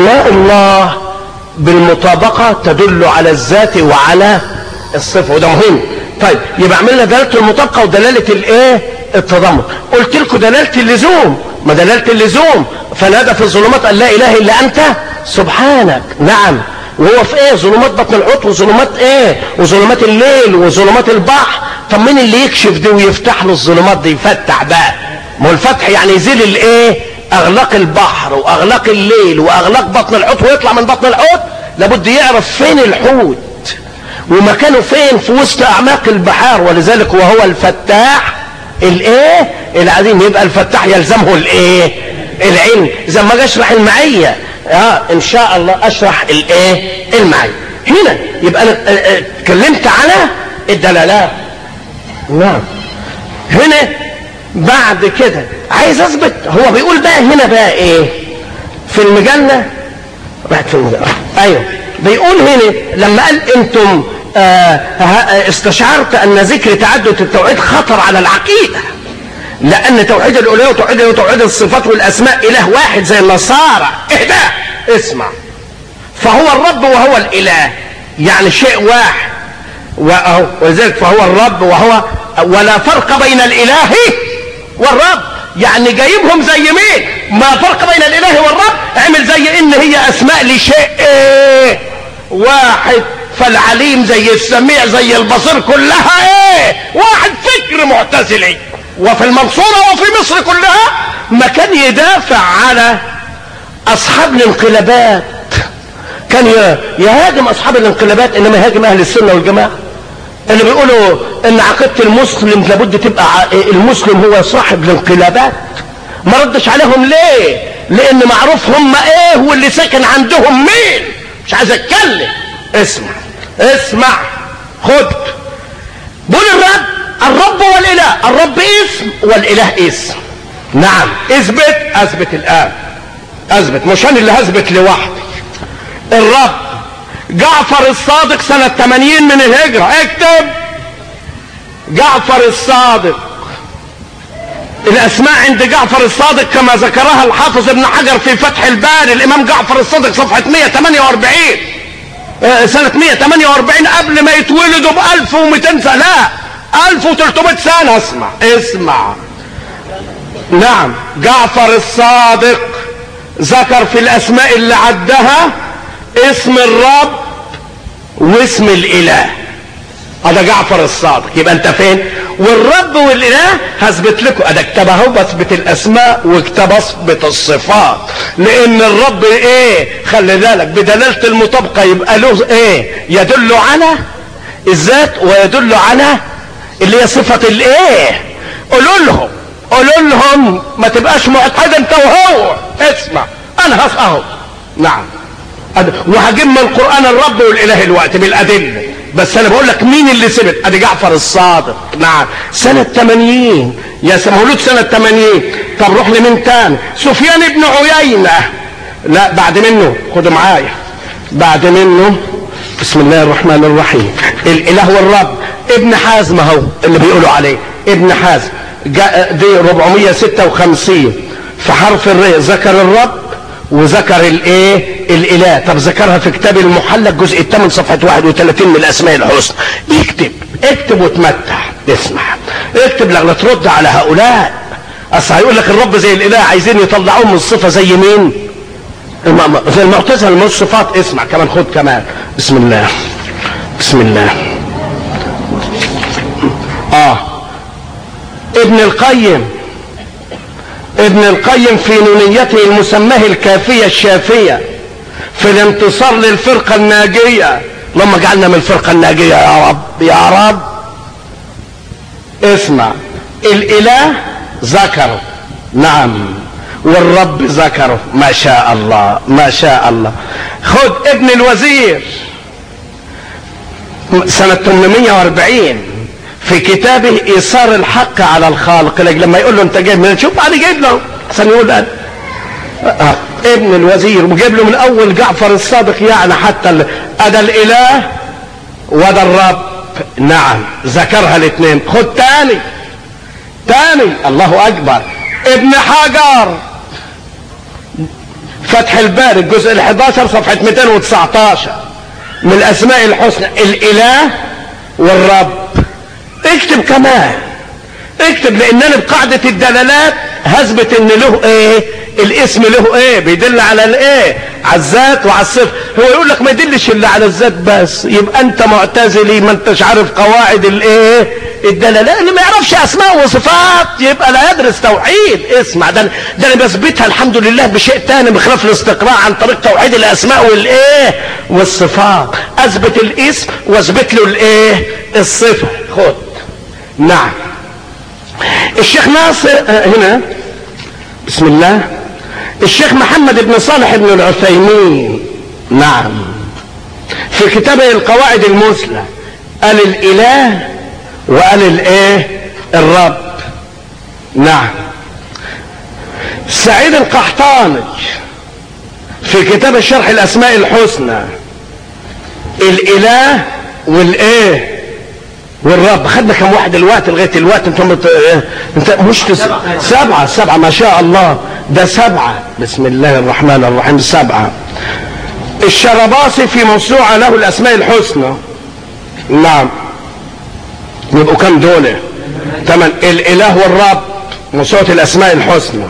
اسماء الله بالمطابقة تدل على الذات وعلى الصفة وده مهم طيب يبقى عملنا دلالة المطابقة ودلالة الايه التضمن قلت لكم دلالة اللزوم ما دلالة اللزوم فنادى في الظلمات ان لا اله الا انت سبحانك نعم وهو في ايه ظلمات بطن الحوت وظلمات ايه وظلمات الليل وظلمات البحر طب مين اللي يكشف دي ويفتح له الظلمات دي يفتح بقى ما هو الفتح يعني يزيل الايه اغلاق البحر واغلاق الليل واغلاق بطن الحوت ويطلع من بطن الحوت لابد يعرف فين الحوت ومكانه فين في وسط اعماق البحار ولذلك وهو الفتاح الايه العظيم يبقى الفتاح يلزمه الايه العلم اذا ما اجي اشرح المعيه اه ان شاء الله اشرح الايه المعيه هنا يبقى انا اتكلمت على الدلالات نعم هنا بعد كده عايز اثبت هو بيقول بقى هنا بقى ايه في المجله بعد في المجله ايوه بيقول هنا لما قال انتم آه استشعرت ان ذكر تعدد التوحيد خطر على العقيده لان توحيد الالوهيه وتوحيد وتوحيد الصفات والاسماء اله واحد زي النصارى اهدى اسمع فهو الرب وهو الاله يعني شيء واحد ولذلك فهو الرب وهو ولا فرق بين الاله والرب يعني جايبهم زي مين ما فرق بين الاله والرب اعمل زي ان هي اسماء لشيء ايه واحد فالعليم زي السميع زي البصير كلها ايه واحد فكر معتزلي وفي المنصورة وفي مصر كلها ما كان يدافع على اصحاب الانقلابات كان يهاجم اصحاب الانقلابات انما يهاجم اهل السنة والجماعة اللي بيقولوا ان عقيدة المسلم لابد تبقى المسلم هو صاحب الانقلابات ما ردش عليهم ليه لان معروف هم ايه واللي ساكن عندهم مين مش عايز اتكلم اسمع اسمع خد بقول الرب الرب والاله الرب اسم والاله اسم نعم اثبت اثبت الان اثبت مش انا اللي هثبت لوحدي الرب جعفر الصادق سنة 80 من الهجرة اكتب جعفر الصادق الاسماء عند جعفر الصادق كما ذكرها الحافظ ابن حجر في فتح الباري الامام جعفر الصادق صفحة 148 سنة 148 قبل ما يتولدوا ب 1200 سنة لا 1300 سنة اسمع اسمع نعم جعفر الصادق ذكر في الاسماء اللي عدها اسم الرب واسم الاله هذا جعفر الصادق يبقى انت فين والرب والاله هثبت لكم انا اكتب اهو بثبت الاسماء واكتب اثبت الصفات لان الرب ايه خلي بالك بدلاله المطابقه يبقى له ايه يدل على الذات ويدل على اللي هي صفه الايه قولوا لهم قولوا لهم ما تبقاش معتاد انت وهو اسمع انا اهو نعم وهجيب من القران الرب والاله الوقت بالادله بس انا بقول لك مين اللي سبت ادي جعفر الصادق نعم سنة 80 يا مولود سنة 80 طب روح لمين تاني سفيان بن عيينة لا بعد منه خدوا معايا بعد منه بسم الله الرحمن الرحيم الاله والرب ابن حازم اهو اللي بيقولوا عليه ابن حازم دي 456 في حرف الر ذكر الرب وذكر الايه الاله طب ذكرها في كتاب المحلى الجزء الثامن صفحه 31 من الاسماء الحسنى اكتب اكتب وتمتع اسمع اكتب لغايه ترد على هؤلاء اصل هيقول لك الرب زي الاله عايزين يطلعوه من الصفه زي مين زي المعتزله من الصفات اسمع كمان خد كمان بسم الله بسم الله اه ابن القيم ابن القيم في نونيته المسماه الكافية الشافية في الانتصار للفرقة الناجية اللهم اجعلنا من الفرقة الناجية يا رب يا رب اسمع الاله ذكره نعم والرب ذكره ما شاء الله ما شاء الله خد ابن الوزير سنة 840 في كتابه ايثار الحق على الخالق لما يقول له انت جايب من شوف انا جايب له عشان يقول أنا. آه. ابن الوزير وجايب له من اول جعفر الصادق يعني حتى ادا الاله وده الرب نعم ذكرها الاثنين خد تاني تاني الله اكبر ابن حجر فتح الباري الجزء ال 11 صفحة 219 من الأسماء الحسنى الإله والرب اكتب كمان اكتب لأننا بقاعدة الدلالات هثبت ان له ايه الاسم له ايه بيدل على الايه على الذات وعلى الصفه هو يقول لك ما يدلش الا على الذات بس يبقى انت معتزلي ما انتش عارف قواعد الايه الدلالات اللي ما يعرفش اسماء وصفات يبقى لا يدرس توحيد اسمع ده ده انا بثبتها الحمد لله بشيء تاني بخلاف الاستقراء عن طريق توحيد الاسماء والايه والصفات اثبت الاسم واثبت له الايه الصفه خد نعم الشيخ ناصر هنا بسم الله الشيخ محمد بن صالح بن العثيمين نعم في كتابه القواعد المثلى قال الاله وقال الايه الرب نعم سعيد القحطاني في كتاب الشرح الاسماء الحسنى الاله والايه والرب خدنا كم واحد الوقت لغايه الوقت انتم مت... انت مش تس... سبعه سبعه ما شاء الله ده سبعه بسم الله الرحمن الرحيم سبعه الشرباصي في موسوعه له الاسماء الحسنى نعم يبقوا كم دول ثمن الاله والرب موسوعه الاسماء الحسنى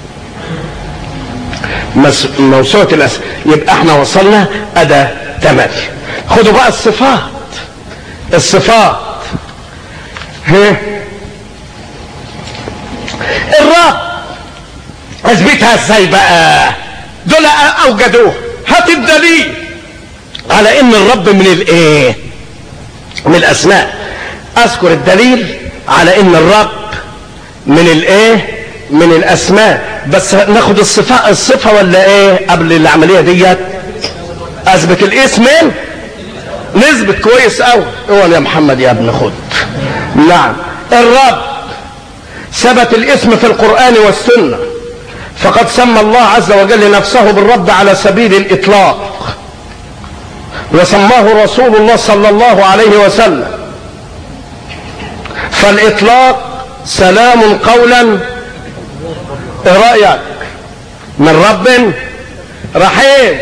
مس... موسوعه الاسماء يبقى احنا وصلنا اداه ثمانيه خدوا بقى الصفات الصفات ها الرب اثبتها ازاي بقى دول اوجدوه هات الدليل على ان الرب من الايه من الاسماء اذكر الدليل على ان الرب من الايه من الاسماء بس ناخد الصفة الصفة ولا ايه قبل العملية ديت اثبت الاسم نثبت كويس قوي اوعى يا محمد يا ابن خد نعم الرب ثبت الاسم في القرآن والسنة فقد سمى الله عز وجل نفسه بالرب على سبيل الإطلاق وسماه رسول الله صلى الله عليه وسلم فالإطلاق سلام قولا ايه رأيك من رب رحيم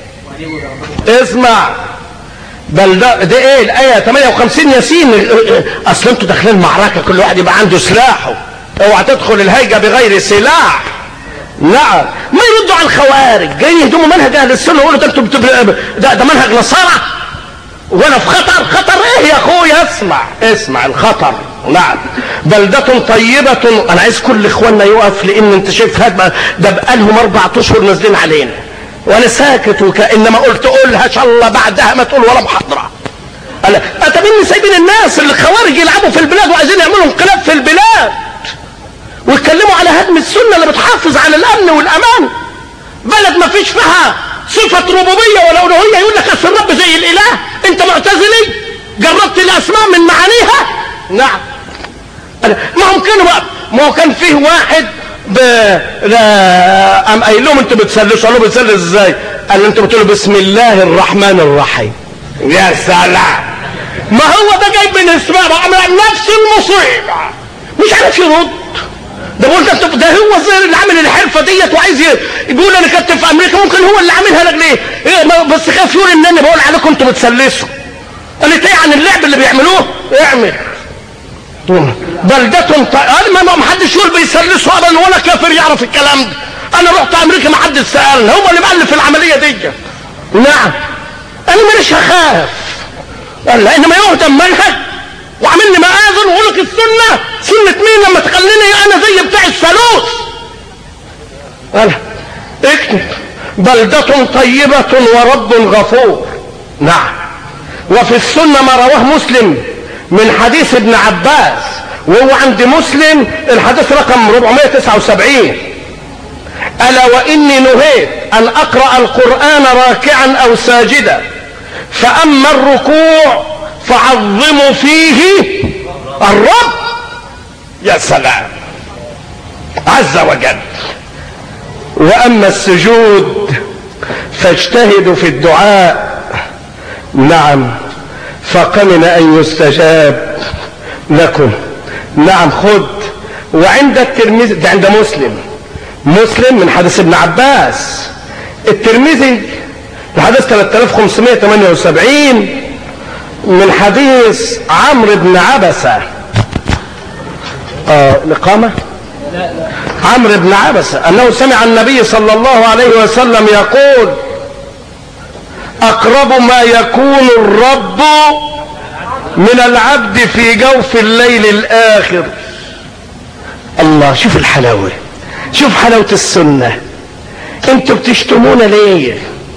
اسمع بل ده, ده ايه الايه 58 ياسين اصل انتوا داخلين معركه كل واحد يبقى عنده سلاحه اوعى تدخل الهيجه بغير سلاح نعم ما يردوا على الخوارج جايين يهدموا منهج اهل السنه ويقولوا ده انتوا ده, ده منهج نصارى وانا في خطر خطر ايه يا اخويا اسمع اسمع الخطر نعم بلدة طيبة انا عايز كل اخواننا يقف لان انت شايف هاد ده بقالهم اربع اشهر نازلين علينا وانا ساكت وكانما قلت قولها ان شاء الله بعدها ما تقول ولا محاضره قال اتمنى سايبين الناس اللي الخوارج يلعبوا في البلاد وعايزين يعملوا انقلاب في البلاد ويتكلموا على هدم السنه اللي بتحافظ على الامن والامان بلد ما فيش فيها صفه ربوبيه ولا الوهيه يقول لك اصل الرب زي الاله انت معتزلي جربت الاسماء من معانيها نعم ما هم كانوا بقى ما هو كان فيه واحد ب... لا قام قايل لهم انتوا بتسلسوا قالوا بتسلس ازاي؟ قال له انتوا بتقولوا بسم الله الرحمن الرحيم يا سلام ما هو ده جايب من اسماء بقى نفس المصيبه مش عارف يرد ده بقول ده ده هو زي اللي عامل الحرفه ديت وعايز يقول انا كنت في امريكا ممكن هو اللي عاملها لك ليه؟ إيه بس خاف يقول ان انا بقول عليكم انتوا بتسلسوا قالت ايه عن اللعب اللي بيعملوه؟ اعمل بلدة قال ما ما حدش يقول بيسلسوا ابدا ولا كافر يعرف الكلام ده انا رحت امريكا ما حدش سالني هو اللي مؤلف العمليه دي نعم انا مش هخاف قال لا انما يهدم منهج وعاملني مآذن ويقول لك السنه سنه مين لما تخليني انا زي بتاع الثالوث قال اكتب بلدة طيبة ورب غفور نعم وفي السنة ما رواه مسلم من حديث ابن عباس وهو عند مسلم الحديث رقم 479 ألا وإني نهيت أن أقرأ القرآن راكعا أو ساجدا فأما الركوع فعظموا فيه الرب يا سلام عز وجل وأما السجود فاجتهدوا في الدعاء نعم فقمن ان يستجاب لكم نعم خد وعند الترمذي ده عند مسلم مسلم من حديث ابن عباس الترمذي الحديث 3578 من حديث عمرو بن عبسة اه الإقامة عمرو بن عبسة أنه سمع النبي صلى الله عليه وسلم يقول أقرب ما يكون الرب من العبد في جوف الليل الآخر الله شوف الحلاوة شوف حلاوة السنة انتوا بتشتمونا ليه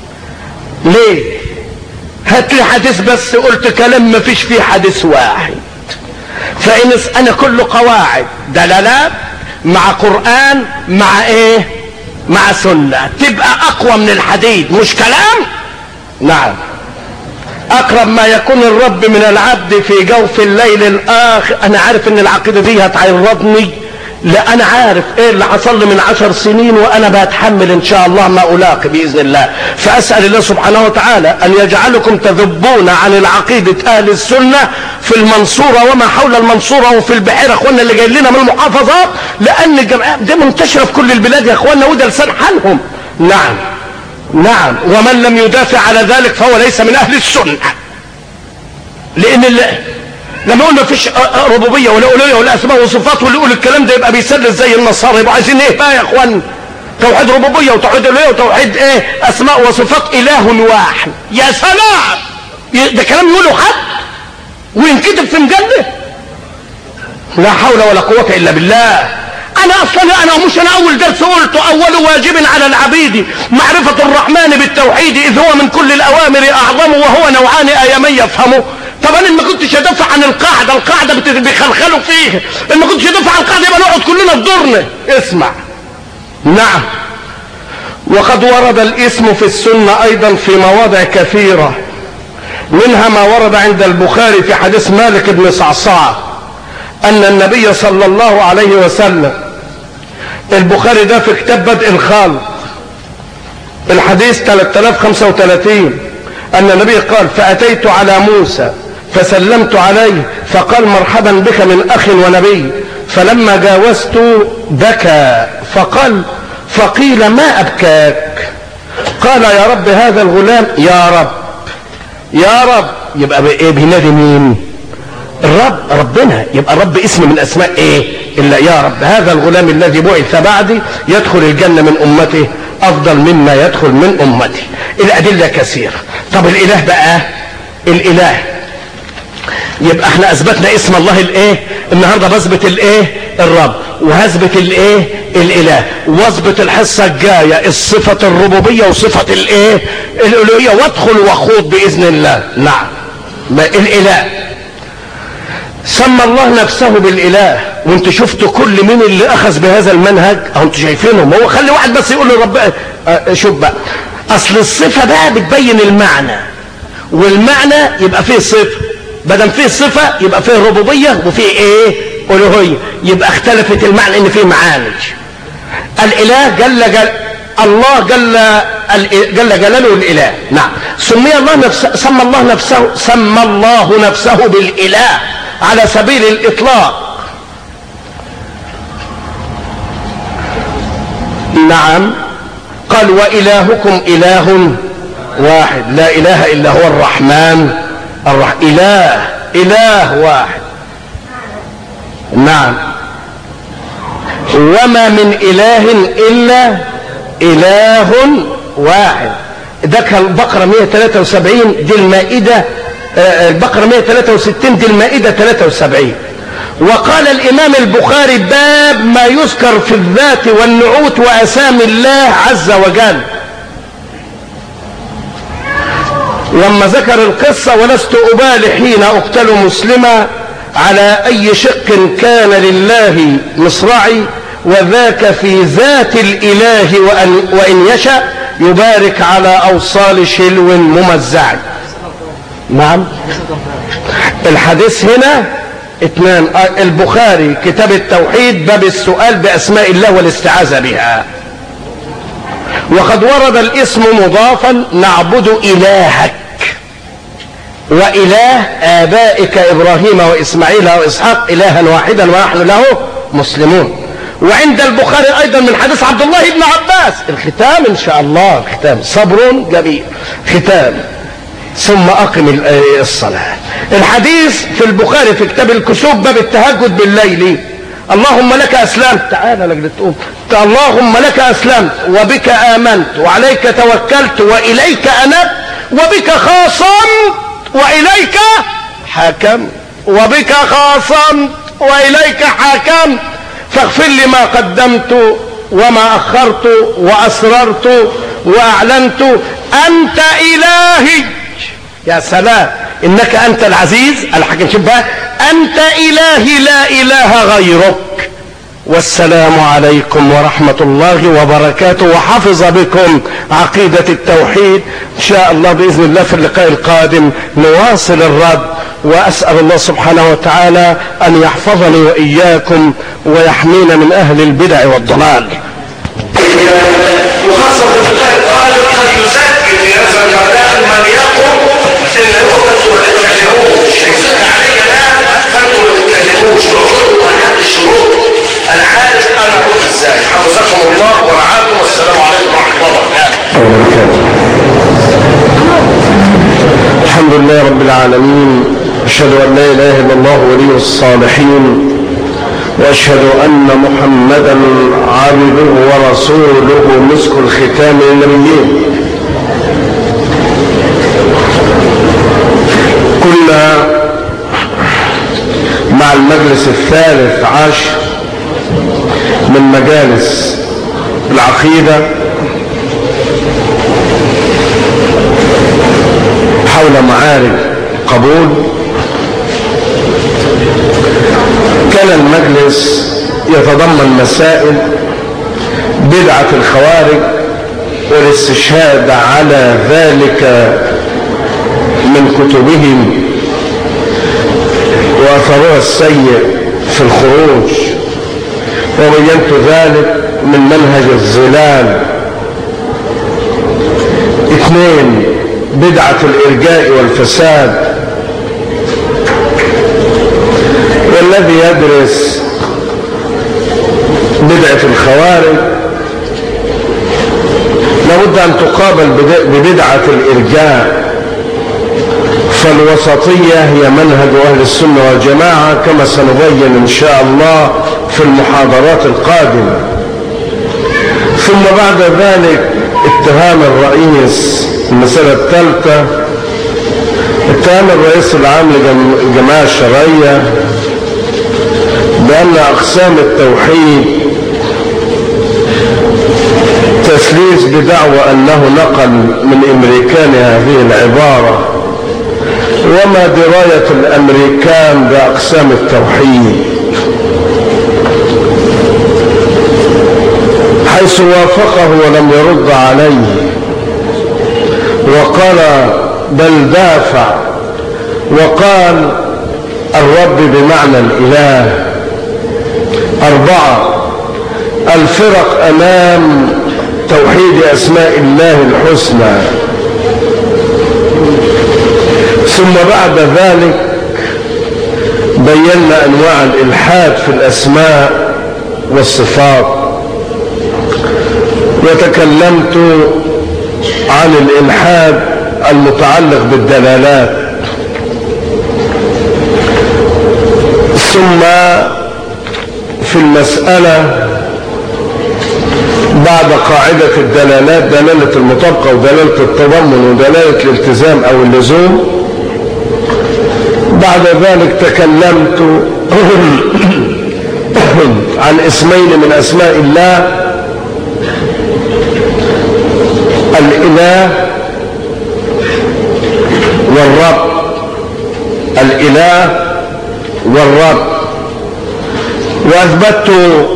ليه هات لي حديث بس قلت كلام ما فيش فيه حديث واحد فإن أنا كله قواعد دلالات مع قرآن مع ايه مع سنة تبقى اقوى من الحديد مش كلام نعم اقرب ما يكون الرب من العبد في جوف الليل الاخر انا عارف ان العقيدة دي هتعرضني لا انا عارف ايه اللي حصل لي من عشر سنين وانا بتحمل ان شاء الله ما الاقي باذن الله فاسال الله سبحانه وتعالى ان يجعلكم تذبون عن العقيده اهل السنه في المنصوره وما حول المنصوره وفي البحيره اخواننا اللي جايين لنا من المحافظات لان الجمعيات دي منتشره في كل البلاد يا اخواننا وده لسان حالهم نعم نعم ومن لم يدافع على ذلك فهو ليس من اهل السنه لان اللي لما يقول ما فيش ربوبيه ولا الوهيه ولا اسماء وصفات واللي يقول الكلام ده يبقى بيسلس زي النصارى يبقوا عايزين ايه بقى يا اخوان توحيد ربوبيه وتوحيد الوهيه وتوحيد ايه اسماء وصفات اله واحد يا سلام ده كلام يقوله حد وينكتب في مجله لا حول ولا قوه الا بالله انا اصلا انا مش انا اول درس قلته اول واجب على العبيد معرفه الرحمن بالتوحيد اذ هو من كل الاوامر اعظم وهو نوعان ايامي يفهمه طب انا ما كنتش ادافع عن القاعده القاعده بيخلخلوا فيه ان ما كنتش ادافع عن القاعده يبقى نقعد كلنا في دورنا اسمع نعم وقد ورد الاسم في السنه ايضا في مواضع كثيره منها ما ورد عند البخاري في حديث مالك بن صعصعه ان النبي صلى الله عليه وسلم البخاري ده في كتاب بدء الخالق الحديث 3035 أن النبي قال فأتيت على موسى فسلمت عليه فقال مرحبا بك من أخ ونبي فلما جاوزت بكى فقال فقيل ما أبكاك قال يا رب هذا الغلام يا رب يا رب يبقى ايه بينادي مين الرب ربنا يبقى الرب اسم من اسماء ايه الا يا رب هذا الغلام الذي بعث بعدي يدخل الجنه من امته افضل مما يدخل من امته الادله كثيره طب الاله بقى الاله يبقى احنا اثبتنا اسم الله الايه النهارده بثبت الايه الرب وهثبت الايه الاله واثبت الحصه الجايه الصفه الربوبيه وصفه الايه الالوهيه وادخل واخوض باذن الله نعم الاله سمى الله نفسه بالاله وانت شفتوا كل مين اللي اخذ بهذا المنهج اهو انتوا شايفينهم هو خلي واحد بس يقول له رب اه شوف بقى اصل الصفه بقى بتبين المعنى والمعنى يبقى فيه صفه بدل فيه صفه يبقى فيه ربوبيه وفيه ايه الوهيه يبقى اختلفت المعنى ان فيه معاني الاله جل جل الله جل جل جلاله الاله نعم سمي الله نفسه سمى الله نفسه سمى الله نفسه بالاله على سبيل الاطلاق نعم قال والهكم اله واحد لا اله الا هو الرحمن الرح... اله اله واحد نعم وما من اله الا اله واحد ده كان البقرة 173 دي المائدة البقرة 163 دي المائدة 73 وقال الإمام البخاري باب ما يذكر في الذات والنعوت وأسامي الله عز وجل لما ذكر القصة ولست أبالي حين أقتل مسلما على أي شق كان لله مصرعي وذاك في ذات الإله وأن, وإن يشأ يبارك على أوصال شلو ممزع نعم الحديث هنا اثنان البخاري كتاب التوحيد باب السؤال بأسماء الله والاستعاذة بها وقد ورد الاسم مضافا نعبد إلهك وإله آبائك إبراهيم وإسماعيل وإسحاق إلها واحدا ونحن له مسلمون وعند البخاري ايضا من حديث عبد الله بن عباس الختام ان شاء الله ختام صبر جميل ختام ثم اقم الصلاة الحديث في البخاري في كتاب الكسوف باب التهجد بالليل اللهم لك اسلمت تعالى لجل تقوم اللهم لك اسلمت وبك امنت وعليك توكلت واليك انبت وبك خاصمت واليك حكمت وبك خاصمت واليك حكمت فاغفر لي ما قدمت وما اخرت واسررت واعلنت انت الهي يا سلام انك انت العزيز الحكيم شوف بقى انت الهي لا اله غيرك والسلام عليكم ورحمة الله وبركاته وحفظ بكم عقيدة التوحيد إن شاء الله بإذن الله في اللقاء القادم نواصل الرد وأسأل الله سبحانه وتعالى أن يحفظني وإياكم ويحمينا من أهل البدع والضلال وخاصة في اللقاء القادم قد يسجل في هذا المكان من يقوم ان هو انتم ما تتكلموش هيسد عليا الان فانتم ما تتكلموش تقولوا عن هذه الشروط انا عارف انا اقول ازاي حفظكم الله ورعاكم والسلام عليكم ورحمه الله وبركاته الحمد لله رب العالمين أشهد أن لا إله إلا الله ولي الصالحين وأشهد أن محمدا عبده ورسوله مسك الختام للنبيين كنا مع المجلس الثالث عشر من مجالس العقيده حول معارك قبول كان المجلس يتضمن مسائل بدعة الخوارج والاستشهاد على ذلك من كتبهم وأثرها السيء في الخروج وبينت ذلك من منهج الظلال اثنين بدعة الإرجاء والفساد والذي يدرس بدعة الخوارج لابد أن تقابل ببدعة الإرجاء فالوسطية هي منهج أهل السنة والجماعة كما سنبين إن شاء الله في المحاضرات القادمة ثم بعد ذلك اتهام الرئيس المسألة الثالثة اتهام الرئيس العام للجماعة الشرعية بأن أقسام التوحيد تسليس بدعوى أنه نقل من أمريكان هذه العبارة وما دراية الأمريكان بأقسام التوحيد حيث وافقه ولم يرد عليه وقال بل دافع وقال الرب بمعنى الإله أربعة الفرق أمام توحيد أسماء الله الحسنى ثم بعد ذلك بينا أنواع الإلحاد في الأسماء والصفات وتكلمت عن الإلحاد المتعلق بالدلالات ثم في المسألة بعد قاعدة الدلالات دلالة المطابقة ودلالة التضمن ودلالة الالتزام أو اللزوم بعد ذلك تكلمت عن اسمين من أسماء الله الإله والرب الإله والرب وأثبتت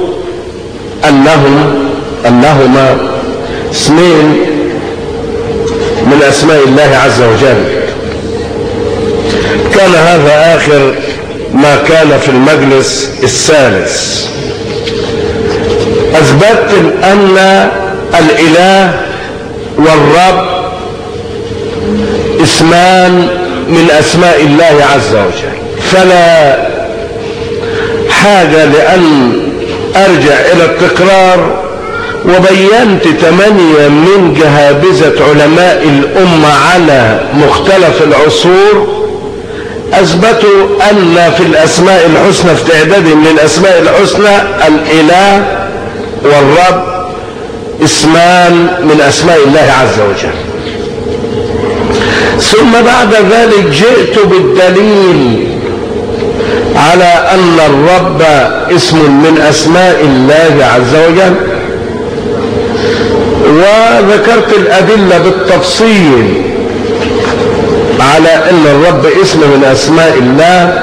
أنهم أنهما اسمين من أسماء الله عز وجل كان هذا آخر ما كان في المجلس الثالث أثبتت أن الإله والرب اسمان من أسماء الله عز وجل فلا حاجة لأن ارجع الى التكرار وبينت ثمانية من جهابذة علماء الأمة على مختلف العصور أثبتوا أن في الأسماء الحسنى في تعداد من الأسماء الحسنى الإله والرب اسمان من أسماء الله عز وجل ثم بعد ذلك جئت بالدليل على أن الرب اسم من أسماء الله عز وجل وذكرت الأدلة بالتفصيل على أن الرب اسم من أسماء الله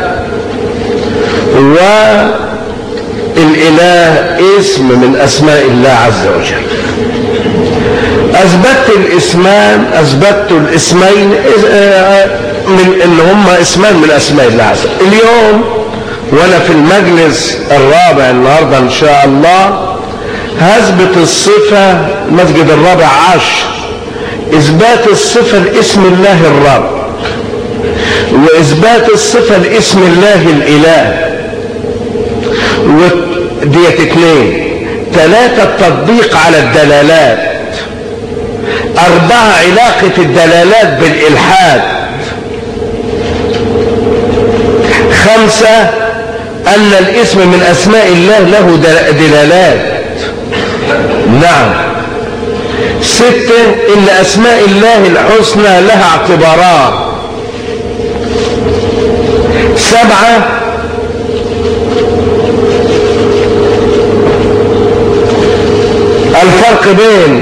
والإله اسم من أسماء الله عز وجل أثبتت الاسمان أثبتت الاسمين من ان هما اسمان من اسماء الله عز وجل اليوم وانا في المجلس الرابع النهارده ان شاء الله هثبت الصفة المسجد الرابع عشر اثبات الصفة لاسم الله الرب واثبات الصفة لاسم الله الاله وديت اثنين ثلاثة التطبيق على الدلالات أربعة علاقة الدلالات بالإلحاد خمسة أن الاسم من أسماء الله له دلالات نعم ستة إن أسماء الله الحسنى لها اعتبارات سبعة الفرق بين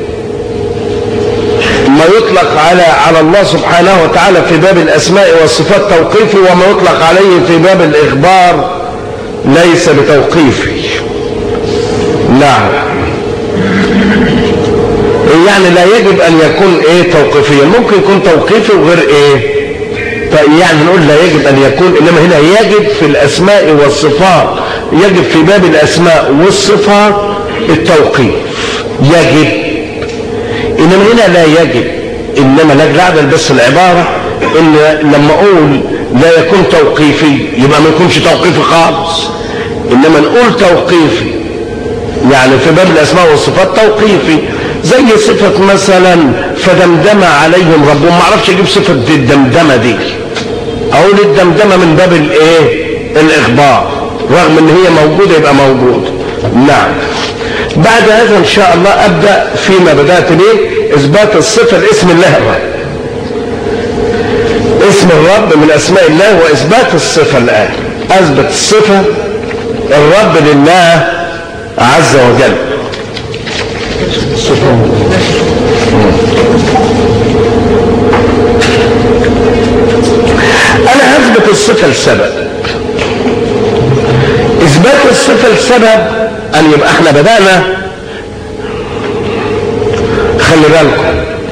ما يطلق على على الله سبحانه وتعالى في باب الاسماء والصفات توقيفي وما يطلق عليه في باب الاخبار ليس بتوقيفي نعم يعني لا يجب ان يكون ايه توقيفيا ممكن يكون توقيفي وغير ايه يعني نقول لا يجب ان يكون انما هنا يجب في الاسماء والصفات يجب في باب الاسماء والصفات التوقيف يجب انما هنا لا يجب انما لا اعدل بس العبارة ان لما اقول لا يكون توقيفي يبقى ما يكونش توقيفي خالص انما نقول توقيفي يعني في باب الاسماء والصفات توقيفي زي صفة مثلا فدمدم عليهم ربهم ما اعرفش اجيب صفة الدمدمة دي اقول الدمدمة من باب الايه الاخبار رغم ان هي موجودة يبقى موجود نعم بعد هذا ان شاء الله ابدأ فيما بدأت به اثبات الصفة لاسم الله الرب اسم الرب من اسماء الله واثبات الصفة الان اثبت الصفة الرب لله عز وجل انا هثبت الصفة لسبب اثبات الصفة لسبب ان يبقى احنا بدأنا خلي بالكم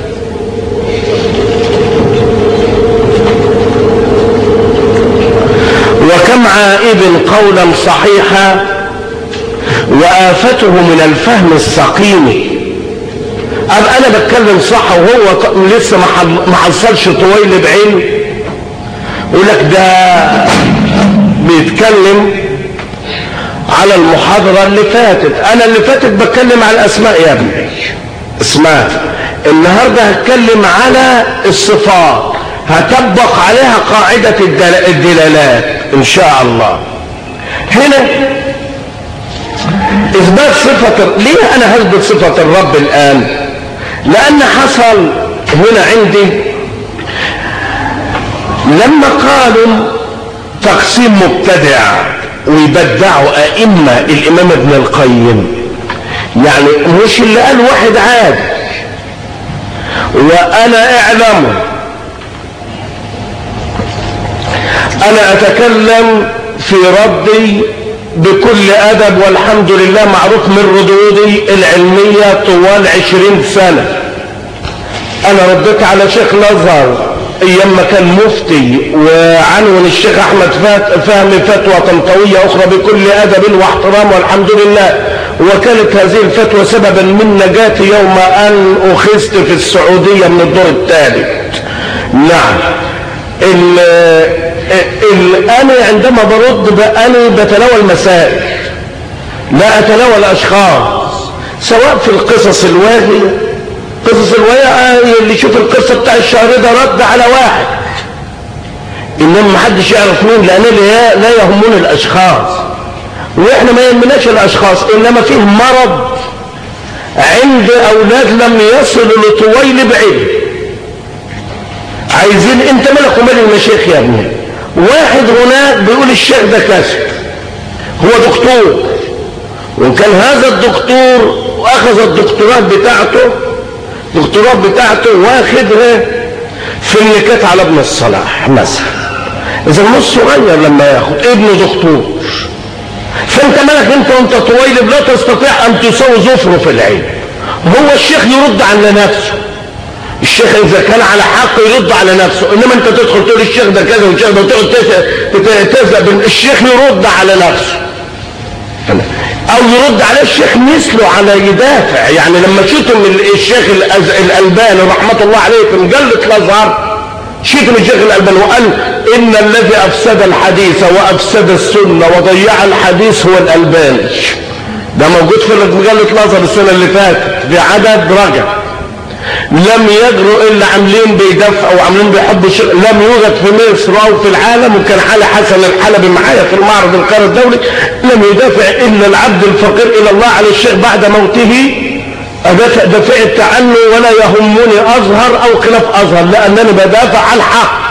وكم عائب قولا صحيحا وآفته من الفهم السقيم أب أنا بتكلم صح وهو لسه ما حصلش طويل بعلم يقول لك ده بيتكلم على المحاضرة اللي فاتت أنا اللي فاتت بتكلم على الأسماء يا ابني اسمع النهاردة هتكلم على الصفات هطبق عليها قاعدة الدلالات إن شاء الله هنا اثبات صفة ليه انا هثبت صفة الرب الان لان حصل هنا عندي لما قالوا تقسيم مبتدع ويبدعوا ائمة الامام ابن القيم يعني مش اللي قال واحد عادي وانا اعلم انا اتكلم في ردي بكل أدب والحمد لله معروف من ردودي العلمية طوال عشرين سنة أنا رديت على شيخ نظر أيام ما كان مفتي وعنون الشيخ أحمد فهمي فتوى طنطوية أخرى بكل أدب واحترام والحمد لله وكانت هذه الفتوى سببا من نجاتي يوم أن أخذت في السعودية من الدور الثالث نعم ال ال انا عندما برد انا بتناول مسائل لا اتناول اشخاص سواء في القصص الواهية قصص الواهية اللي يشوف القصة بتاع الشهر ده رد على واحد انما ما حدش يعرف مين لان لا لا يهمون الاشخاص واحنا ما يهمناش الاشخاص انما فيه مرض عند اولاد لم يصلوا لطويل بعلم عايزين انت مالك ومال المشايخ يا ابني واحد هناك بيقول الشيخ ده كذب هو دكتور وان كان هذا الدكتور واخذ الدكتوراه بتاعته الدكتوراه بتاعته واخدها في النكات على ابن الصلاح مثلا اذا مش صغير لما ياخد ابنه دكتور فانت مالك انت وانت طويل لا تستطيع ان تساوي ظفره في العلم هو الشيخ يرد على نفسه الشيخ اذا كان على حق يرد على نفسه انما انت تدخل تقول الشيخ ده كذا والشيخ ده وتقعد تزق الشيخ يرد على نفسه او يرد عليه الشيخ مثله على يدافع يعني لما شتم الشيخ الالباني رحمه الله عليه في مجله الازهر شتم الشيخ الالباني وقال ان الذي افسد الحديث وافسد السنه وضيع الحديث هو الالباني ده موجود في مجله الازهر السنه اللي فاتت بعدد رجب لم يجرؤ الا عاملين بيدافعوا وعاملين بيحبوا الشيخ لم يوجد في مصر او في العالم وكان حالي حسن الحلبي معايا في المعرض القاري الدولي لم يدافع الا العبد الفقير الى الله على الشيخ بعد موته أدافع دفعت عنه ولا يهمني أظهر أو خلاف أظهر لأنني بدافع عن الحق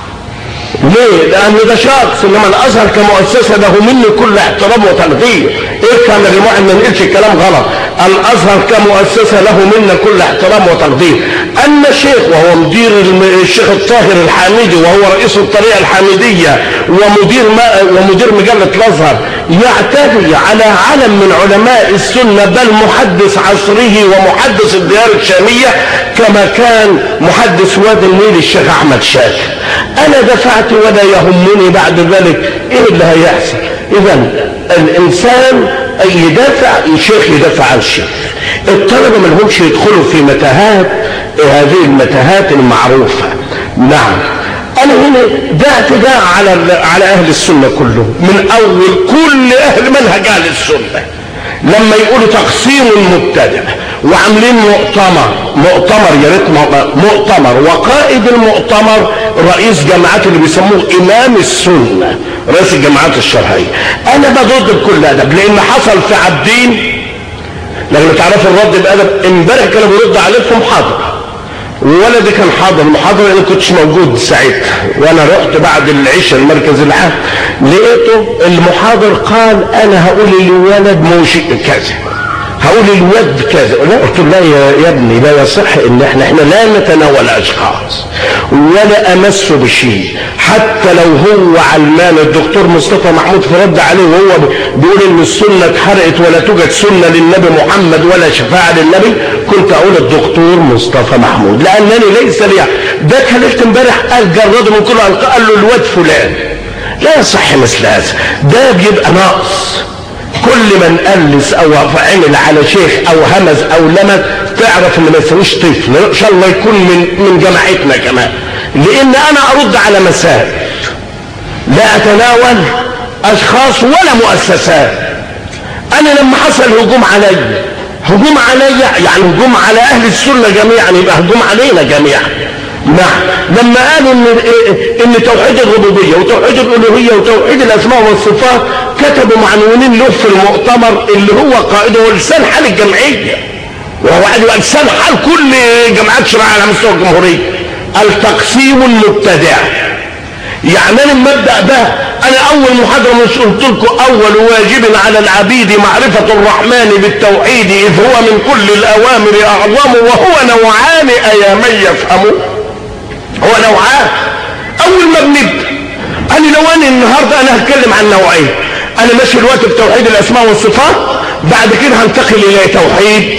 ليه؟ لأن ده شخص إنما الأزهر كمؤسسة له مني كل احترام وتقدير إيه كان يا جماعة ما نقولش كلام غلط الأزهر كمؤسسة له منا كل احترام وتقدير أما الشيخ وهو مدير الشيخ الطاهر الحامدي وهو رئيس الطريقة الحامدية ومدير ما ومدير مجلة الأزهر يعتدي على علم من علماء السنة بل محدث عصره ومحدث الديار الشامية كما كان محدث وادي النيل الشيخ أحمد شاكر أنا دفعت ولا يهمني بعد ذلك إيه اللي هيحصل إذا الإنسان يدافع الشيخ يدافع عن الشيخ الطلبة ما لهمش يدخلوا في متاهات هذه المتاهات المعروفة نعم أنا هنا ده اعتداء على على أهل السنة كلهم من أول كل أهل منهج أهل السنة لما يقولوا تقسيم المبتدع وعاملين مؤتمر مؤتمر يا ريت مؤتمر وقائد المؤتمر رئيس جماعات اللي بيسموه امام السنه رئيس الجماعات الشرعيه انا ضد بكل ادب لان حصل في عابدين لما تعرفوا الرد بادب امبارح كانوا بيرد عليه في محاضره ولدي كان حاضر المحاضرة انا كنتش موجود ساعتها وانا رحت بعد العشاء المركز العام لقيته المحاضر قال انا هقول للولد موشي كذا هقول الواد كذا لا قلت له لا يا, يا ابني لا يصح ان احنا احنا لا نتناول اشخاص ولا امس بشيء حتى لو هو علمان الدكتور مصطفى محمود في رد عليه وهو بيقول ان السنه اتحرقت ولا توجد سنه للنبي محمد ولا شفاعه للنبي كنت اقول الدكتور مصطفى محمود لانني ليس لي ده كلمت امبارح قال جرده من كل قال له الواد فلان لا يصح مثل هذا ده بيبقى ناقص كل من ألس أو عمل على شيخ أو همز أو لمس تعرف إن ما يسويش طفل إن شاء الله يكون من من جماعتنا كمان لأن أنا أرد على مسائل لا أتناول أشخاص ولا مؤسسات أنا لما حصل هجوم علي هجوم علي يعني هجوم على أهل السنة جميعا يبقى هجوم علينا جميعا نعم لما قالوا ان ان توحيد الربوبيه وتوحيد الالوهيه وتوحيد الاسماء والصفات كتبوا معنونين له في المؤتمر اللي هو قائده هو لسان حال الجمعيه وهو يبقى لسان حال كل جماعات شرعيه على مستوى الجمهوريه التقسيم المبتدع يعني انا المبدا ده انا اول محاضره مش قلت لكم اول واجب على العبيد معرفه الرحمن بالتوحيد اذ هو من كل الاوامر اعظم وهو نوعان ايا من يفهمه هو نوعان اول ما بنبدا انا لو انا النهارده انا هتكلم عن نوعين انا ماشي دلوقتي في توحيد الاسماء والصفات بعد كده هنتقل الى توحيد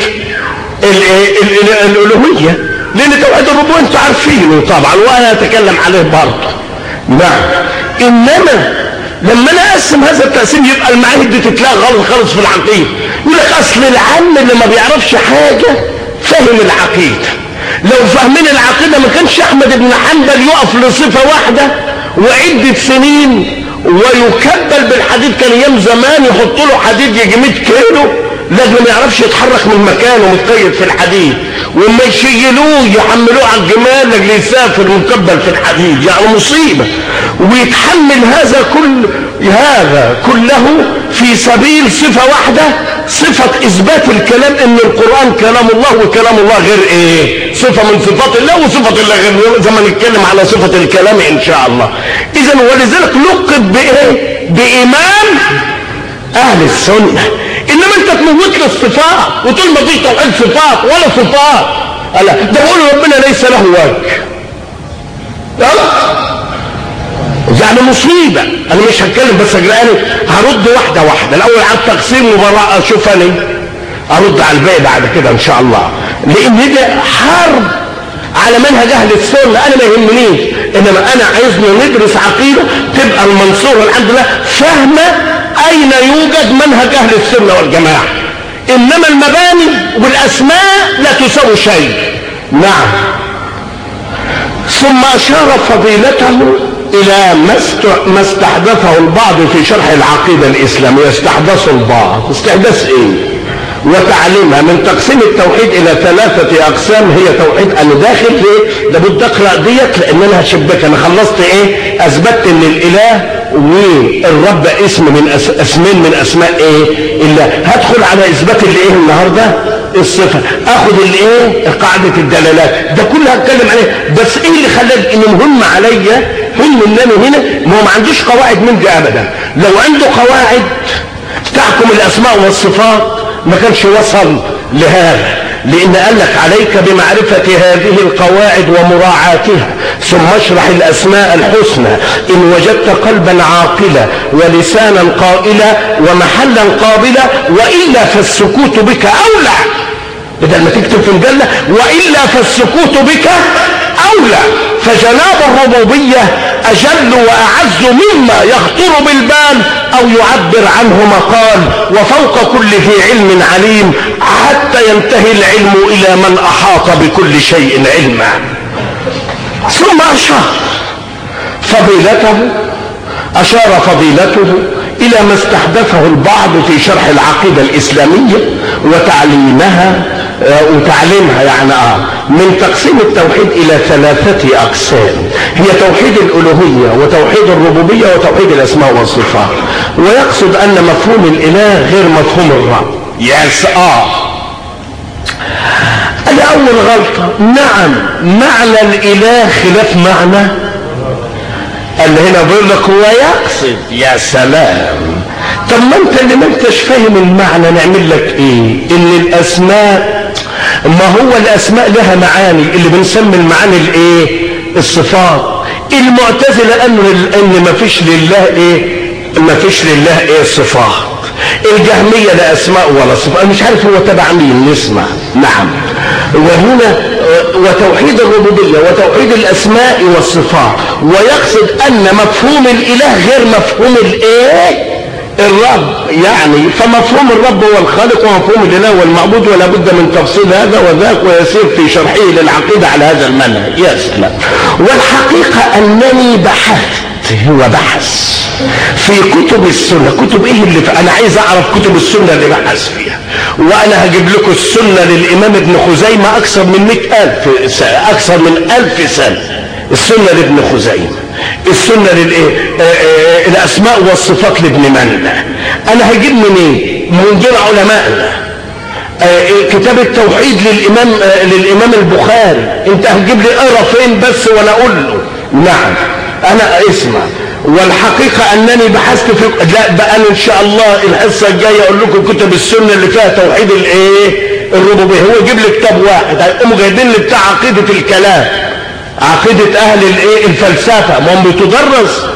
الالوهيه لان توحيد الربوبيه انتوا عارفينه طبعا وانا اتكلم عليه برضه نعم انما لما انا اقسم هذا التقسيم يبقى المعاهد دي تتلاقى غلط خالص في العقيده يقول لك اصل العم اللي ما بيعرفش حاجه فهم العقيده لو فاهمين العقيده ما كانش احمد بن حنبل يقف لصفه واحده وعده سنين ويكبل بالحديد كان ايام زمان يحط له حديد يجي 100 كيلو لازم ما يعرفش يتحرك من مكانه متقيد في الحديد وما يشيلوه يحملوه على الجمال لاجل يسافر مكبل في الحديد يعني مصيبه ويتحمل هذا كل هذا كله في سبيل صفه واحده صفه اثبات الكلام ان القران كلام الله وكلام الله غير ايه صفه من صفات الله وصفه الله غير زي ما نتكلم على صفه الكلام ان شاء الله اذا ولذلك لقب بايه بايمان اهل السنه انما انت تموت له الصفات وتقول ما فيش توحيد صفات ولا صفات لا ده بقول ربنا ليس له وجه يعني مصيبه انا مش هتكلم بس انا هرد واحده واحده الاول على التقسيم وبراءه شوف انا ارد على الباقي بعد كده ان شاء الله لان ده حرب على منهج اهل السنه انا ما يهمنيش انما انا عايزنا ندرس عقيده تبقى المنصوره الحمد لله فاهمه اين يوجد منهج اهل السنه والجماعه انما المباني والاسماء لا تساوي شيء نعم ثم اشار فضيلته الى ما استحدثه البعض في شرح العقيده الاسلاميه استحدثوا البعض استحداث ايه وتعليمها من تقسيم التوحيد الى ثلاثة اقسام هي توحيد انا داخل في لابد اقرا ديت لان انا هشبك انا خلصت ايه اثبتت ان الاله والرب اسم من أس... اسمين من اسماء ايه الله هدخل على اثبات الايه النهارده الصفه اخد الايه قاعده الدلالات ده كله هتكلم عليه بس ايه اللي خلى ان مهم عليا هم ان انا هنا ما هو ما عندوش قواعد من دي ابدا لو عنده قواعد تحكم الاسماء والصفات ما كانش وصل لهذا لان قال لك عليك بمعرفة هذه القواعد ومراعاتها ثم اشرح الاسماء الحسنى ان وجدت قلبا عاقلا ولسانا قائلا ومحلا قابلا والا فالسكوت بك اولى بدل ما تكتب في مجلة والا فالسكوت بك اولى فجناب الربوبية اجل واعز مما يخطر بالبال او يعبر عنه مقال وفوق كل ذي علم عليم حتى ينتهي العلم الى من احاط بكل شيء علما ثم اشار فضيلته اشار فضيلته الى ما استحدثه البعض في شرح العقيدة الاسلامية وتعليمها وتعليمها يعني اه من تقسيم التوحيد الى ثلاثة اقسام هي توحيد الالوهية وتوحيد الربوبية وتوحيد الاسماء والصفات ويقصد ان مفهوم الاله غير مفهوم الرب يس اه الاول غلطة نعم معنى الاله خلاف معنى اللي هنا بيقول لك هو يقصد يا سلام طب ما انت اللي ما انتش فاهم المعنى نعمل لك ايه ان الاسماء ما هو الاسماء لها معاني اللي بنسمي المعاني الايه الصفات المعتزله قالوا ان ما فيش لله ايه ما فيش لله ايه صفات الجهميه لا اسماء ولا صفات مش عارف هو تبع مين نسمع نعم وهنا وتوحيد الربوبيه وتوحيد الاسماء والصفات ويقصد ان مفهوم الاله غير مفهوم الايه الرب يعني فمفهوم الرب هو الخالق ومفهوم الاله هو المعبود ولا بد من تفصيل هذا وذاك ويسير في شرحه للعقيده على هذا المنهج يا سلام والحقيقه انني بحثت هو بحث في كتب السنه كتب ايه اللي في انا عايز اعرف كتب السنه اللي بحث فيها وانا هجيب لكم السنه للامام ابن خزيمه اكثر من مئة الف سنة اكثر من الف سنه السنه لابن خزيمه السنه للايه الاسماء والصفات لابن مندى انا هجيب منين إيه؟ من دون علمائنا كتاب التوحيد للامام للامام البخاري انت هتجيب لي اقرا فين بس وانا اقول له نعم انا اسمع والحقيقة انني بحثت في لا بقى انا ان شاء الله الحصة الجاية اقول لكم كتب السنة اللي فيها توحيد الايه الربوبية هو يجيب لي كتاب واحد هيقوموا جايبين لي بتاع عقيدة الكلام عقيدة اهل الايه الفلسفة ما هم بتدرس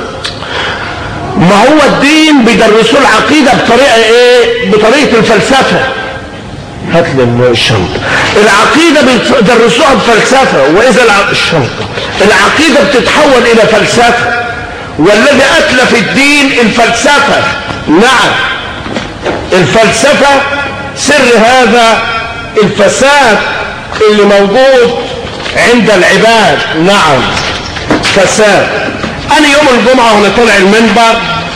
ما هو الدين بيدرسوا العقيدة بطريقة ايه بطريقة الفلسفة هات لي الشنطة العقيدة بيدرسوها بفلسفة واذا الشنطة العقيدة بتتحول الى فلسفة والذي اتلف الدين الفلسفة نعم الفلسفة سر هذا الفساد اللي موجود عند العباد نعم فساد انا يوم الجمعة وانا طالع المنبر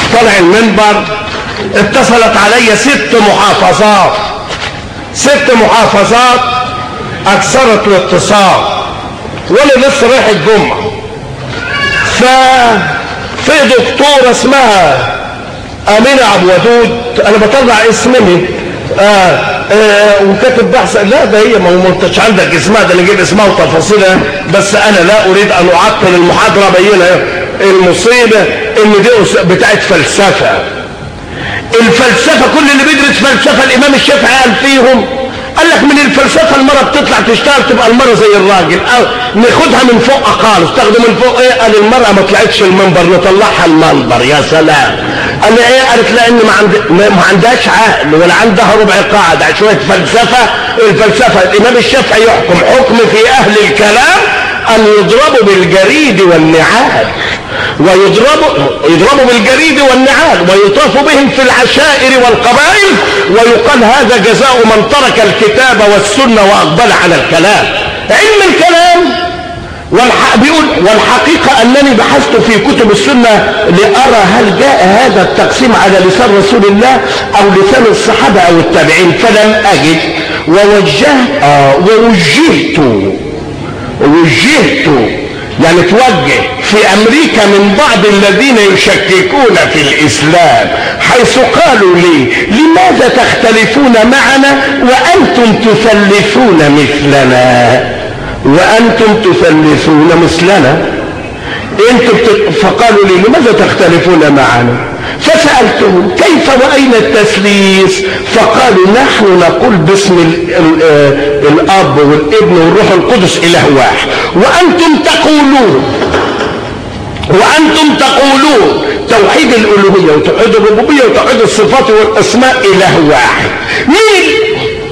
طلع المنبر اتصلت علي ست محافظات ست محافظات اكثرت الاتصال وانا لسه رايح الجمعه ف في دكتوره اسمها امينه عبد الودود انا بطلع اسمها آه آه وكاتب بحث لا ده هي ما هو ما انتش عندك اسمها ده انا اجيب اسمها وتفاصيلها بس انا لا اريد ان اعطل المحاضره ابينها المصيبه ان دي أس- بتاعت فلسفه الفلسفه كل اللي بيدرس فلسفه الامام الشافعي قال فيهم قال لك من الفلسفه المراه بتطلع تشتغل تبقى المراه زي الراجل او ناخدها من فوق خالص تاخده من فوق ايه قال المراه ما طلعتش المنبر نطلعها المنبر يا سلام قال لي ايه قالت لان ما, عند... ما ما عندهاش عقل ولا عندها ربع قاعده شويه فلسفه الفلسفه الامام الشافعي يحكم حكم في اهل الكلام ان يضربوا بالجريد والنعال ويضربوا يضربوا بالجريد والنعال ويطاف بهم في العشائر والقبائل ويقال هذا جزاء من ترك الكتاب والسنة وأقبل على الكلام علم الكلام والح... بيقول والحقيقة أنني بحثت في كتب السنة لأرى هل جاء هذا التقسيم على لسان رسول الله أو لسان الصحابة أو التابعين فلم أجد ووجهت آه ووجهت وجهت يعني توجه في امريكا من بعض الذين يشككون في الاسلام حيث قالوا لي لماذا تختلفون معنا وانتم تثلثون مثلنا وانتم تثلثون مثلنا انتم بت... فقالوا لي لماذا تختلفون معنا فسألتهم كيف وأين التثليث فقالوا نحن نقول باسم ال... ال... آه، الأب والابن والروح القدس إله واحد وأنتم تقولون وأنتم تقولون توحيد الألوهية وتوحيد الربوبية وتوحيد الصفات والأسماء إله واحد مين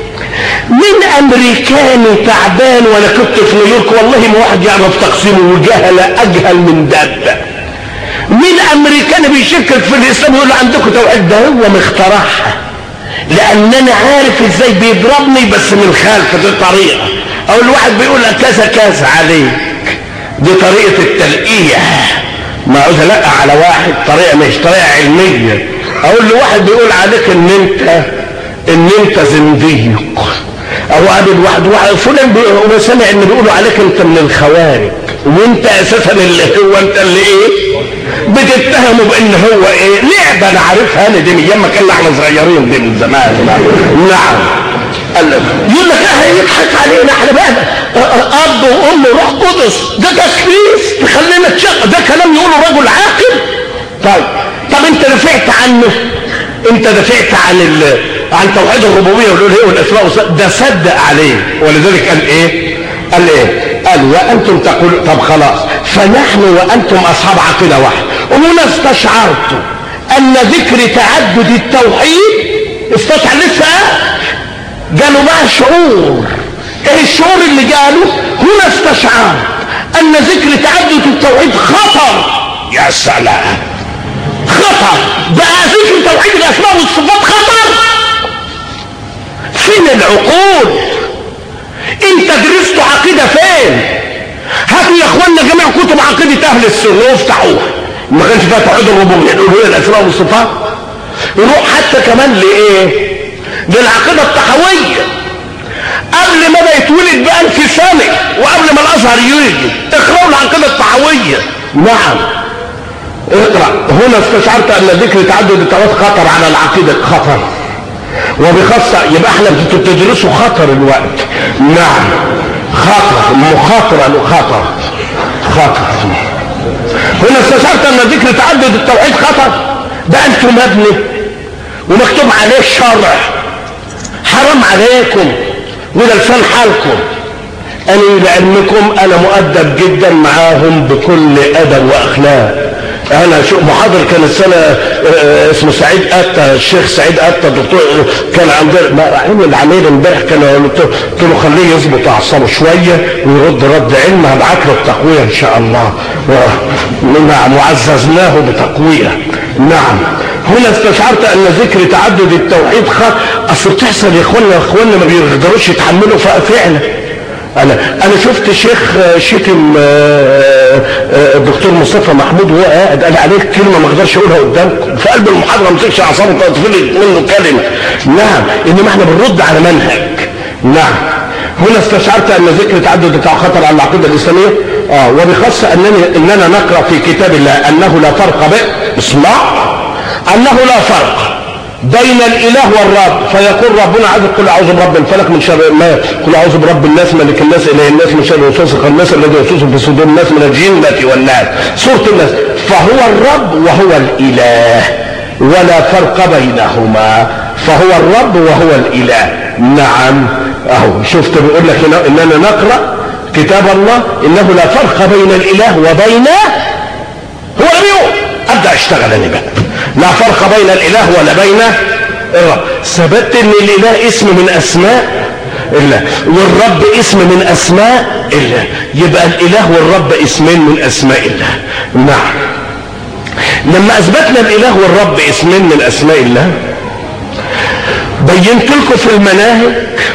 من امريكاني تعبان وانا كنت في نيويورك والله ما واحد يعرف تقسيمه وجهل اجهل من دابه مين امريكاني بيشكك في الاسلام يقول له عندكم توحيد ده هو مخترعها لان انا عارف ازاي بيضربني بس من خلف دي طريقه او الواحد بيقول لك كذا كذا عليك دي طريقه التلقيح ما عاوز لا على واحد طريقه مش طريقه علميه اقول لواحد بيقول عليك ان انت ان انت زنديق او قابل واحد واحد فلان بي- هو سامع ان بيقولوا عليك انت من الخوارج وانت اساسا اللي هو انت اللي ايه بتتهمه بان هو ايه لعبه انا عارفها انا دي من ايام ما كنا احنا صغيرين دي من زمان نعم قال لك- يقول لك اه يضحك علينا احنا بقى اه اه اب وام وروح قدس ده تسليس تخلينا تشق ده كلام يقوله رجل عاقل طيب طب انت دافعت عنه انت دافعت عن ال... عن توحيد الربوبيه والالوهيه والاسماء والصفات ده صدق عليه ولذلك قال ايه قال ايه قال وانتم تقولون طب خلاص فنحن وانتم اصحاب عقيده واحده وهنا استشعرت ان ذكر تعدد التوحيد استشعر لسه قالوا بقى شعور ايه الشعور اللي قالوا هنا استشعرت ان ذكر تعدد التوحيد خطر يا سلام خطر بقى ذكر توحيد الاسماء والصفات خطر فين العقول انت درست عقيده فين هاتوا يا اخوانا جميع كتب عقيده اهل السنه وافتحوها ما كانش فيها توحيد الربوبيه الالوهيه الاسماء والصفات روح حتى كمان لايه للعقيده الطحويه قبل ما ده يتولد بألف سنة وقبل ما الأزهر يجي اقرأوا العقيدة الطحوية نعم اقرأ هنا استشعرت أن ذكر تعدد التوات خطر على العقيدة خطر وبخاصة يبقى احنا بت- بتدرسوا خطر الوقت نعم خطر مخاطرة له خطر خطر هنا استشعرت أن ذكر تعدد التوحيد خطر ده أنتم مبني ومكتوب عليه الشرع حرام عليكم وده لسان حالكم أنا لعلمكم أنا مؤدب جدا معاهم بكل أدب وأخلاق أنا شو محاضر كان السنة آه، اسمه سعيد أتى الشيخ سعيد أتى الدكتور كان عندنا ما عين العميل امبارح كان قلت قلت له خليه يظبط أعصابه شوية ويرد رد علم هبعت له التقوية إن شاء الله و- نعم وعززناه بتقوية نعم هنا استشعرت ان ذكر تعدد التوحيد خط اصل بتحصل يا اخوانا يا اخوانا ما بيقدروش يتحملوا ف- فعلا انا انا شفت شيخ شتم آه، آه، الدكتور مصطفى محمود وهو قاعد قال عليك كلمه ما اقدرش اقولها قدامكم في قلب المحاضره ما مسكش اعصابه تطفل منه كلمه نعم انما احنا بنرد على منهج نعم هنا استشعرت ان ذكر تعدد بتاع خطر على العقيده الاسلاميه اه وبخاصه انني اننا نقرا في كتاب الله انه لا فرق بين اسمع انه لا فرق بين الاله والرب فيقول ربنا عز قل اعوذ برب الفلك من شر ما قل اعوذ برب الناس ملك الناس اله الناس من شر الوسواس الخناس الذي يوسوس في صدور الناس من الجنه والناس سوره الناس فهو الرب وهو الاله ولا فرق بينهما فهو الرب وهو الاله نعم اهو شفت بيقول لك هنا اننا نقرا كتاب الله انه لا فرق بين الاله وبين هو اللي بيقول ابدا اشتغل انا بقى لا فرق بين الاله ولا بين الرب ثبت ان الاله اسم من اسماء الله والرب اسم من اسماء الله يبقى الاله والرب اسمين من اسماء الله نعم لما اثبتنا الاله والرب اسمين من اسماء الله بينت لكم في المناهج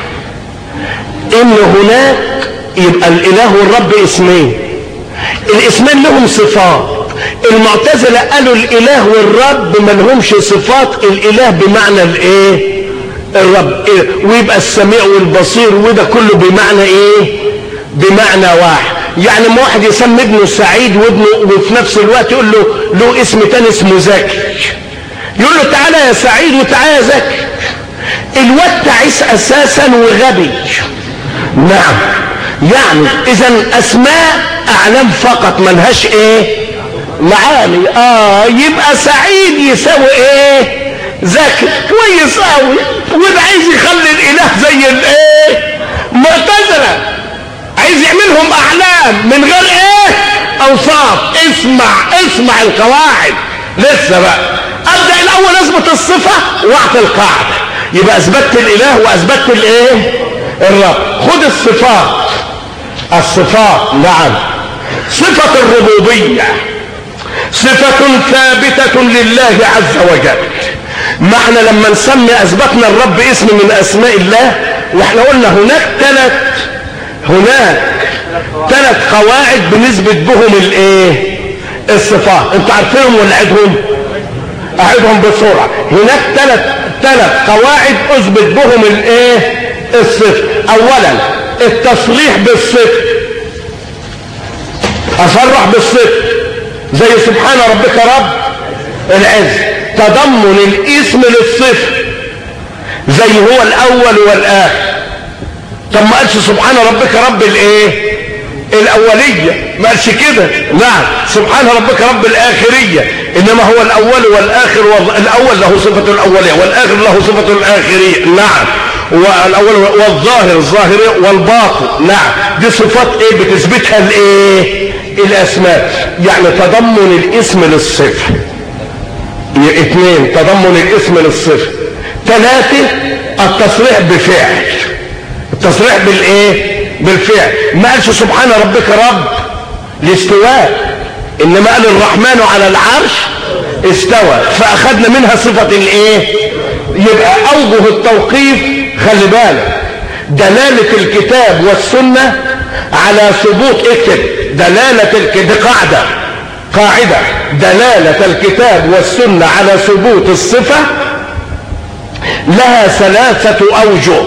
ان هناك يبقى الاله والرب اسمين الاسمين لهم صفات المعتزله قالوا الاله والرب ما لهمش صفات الاله بمعنى الايه الرب إيه؟ ويبقى السميع والبصير وده كله بمعنى ايه بمعنى واحد يعني ما واحد يسمي ابنه سعيد وابنه وفي نفس الوقت يقول له له اسم تاني اسمه زكي يقول له تعالى يا سعيد وتعالى يا زكي الواد تعيس اساسا وغبي نعم يعني اذا اسماء اعلام فقط ملهاش ايه معاني اه يبقى سعيد يساوي ايه ذكي كويس قوي وده عايز يخلي الاله زي الايه معتزله عايز يعملهم اعلام من غير ايه اوصاف اسمع اسمع القواعد لسه بقى ابدا الاول اثبت الصفه واعطي القاعده يبقى اثبتت الاله واثبتت الايه الرب خد الصفات الصفات نعم صفه الربوبيه صفه ثابته لله عز وجل ما احنا لما نسمي اثبتنا الرب اسم من اسماء الله واحنا قلنا هناك ثلاث هناك ثلاث قواعد بنثبت بهم الايه الصفات انتوا عارفينهم ولا اعدهم اعدهم بسرعه هناك ثلاث ثلاث قواعد اثبت بهم الايه الصفر اولا التصريح بالصفر اصرح بالصفر زي سبحان ربك رب العز تضمن الاسم للصفر زي هو الاول والاخر طب ما قالش سبحان ربك رب الايه الاوليه ما قالش كده نعم سبحان ربك رب الاخريه انما هو الاول والاخر الاول له صفه الاوليه والاخر له صفه الاخريه نعم والاول والظاهر الظاهريه والباطن نعم دي صفات ايه بتثبتها الايه الاسماء يعني تضمن الاسم للصفه اثنين تضمن الاسم للصفه ثلاثه التصريح بفعل التصريح بالايه بالفعل ما قالش سبحان ربك رب الاستواء انما قال الرحمن على العرش استوى فاخذنا منها صفة الايه يبقى اوجه التوقيف خلي بالك دلالة الكتاب والسنة على ثبوت اكتب دلالة الكتاب قاعدة قاعدة دلالة الكتاب والسنة على ثبوت الصفة لها ثلاثة اوجه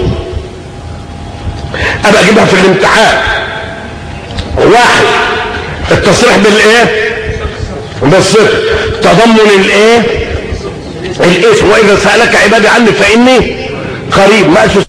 ابقى اجيبها في الامتحان واحد التصريح بالايه بالصفر تضمن الايه الاسم واذا سالك عبادي عني فاني قريب ما قالش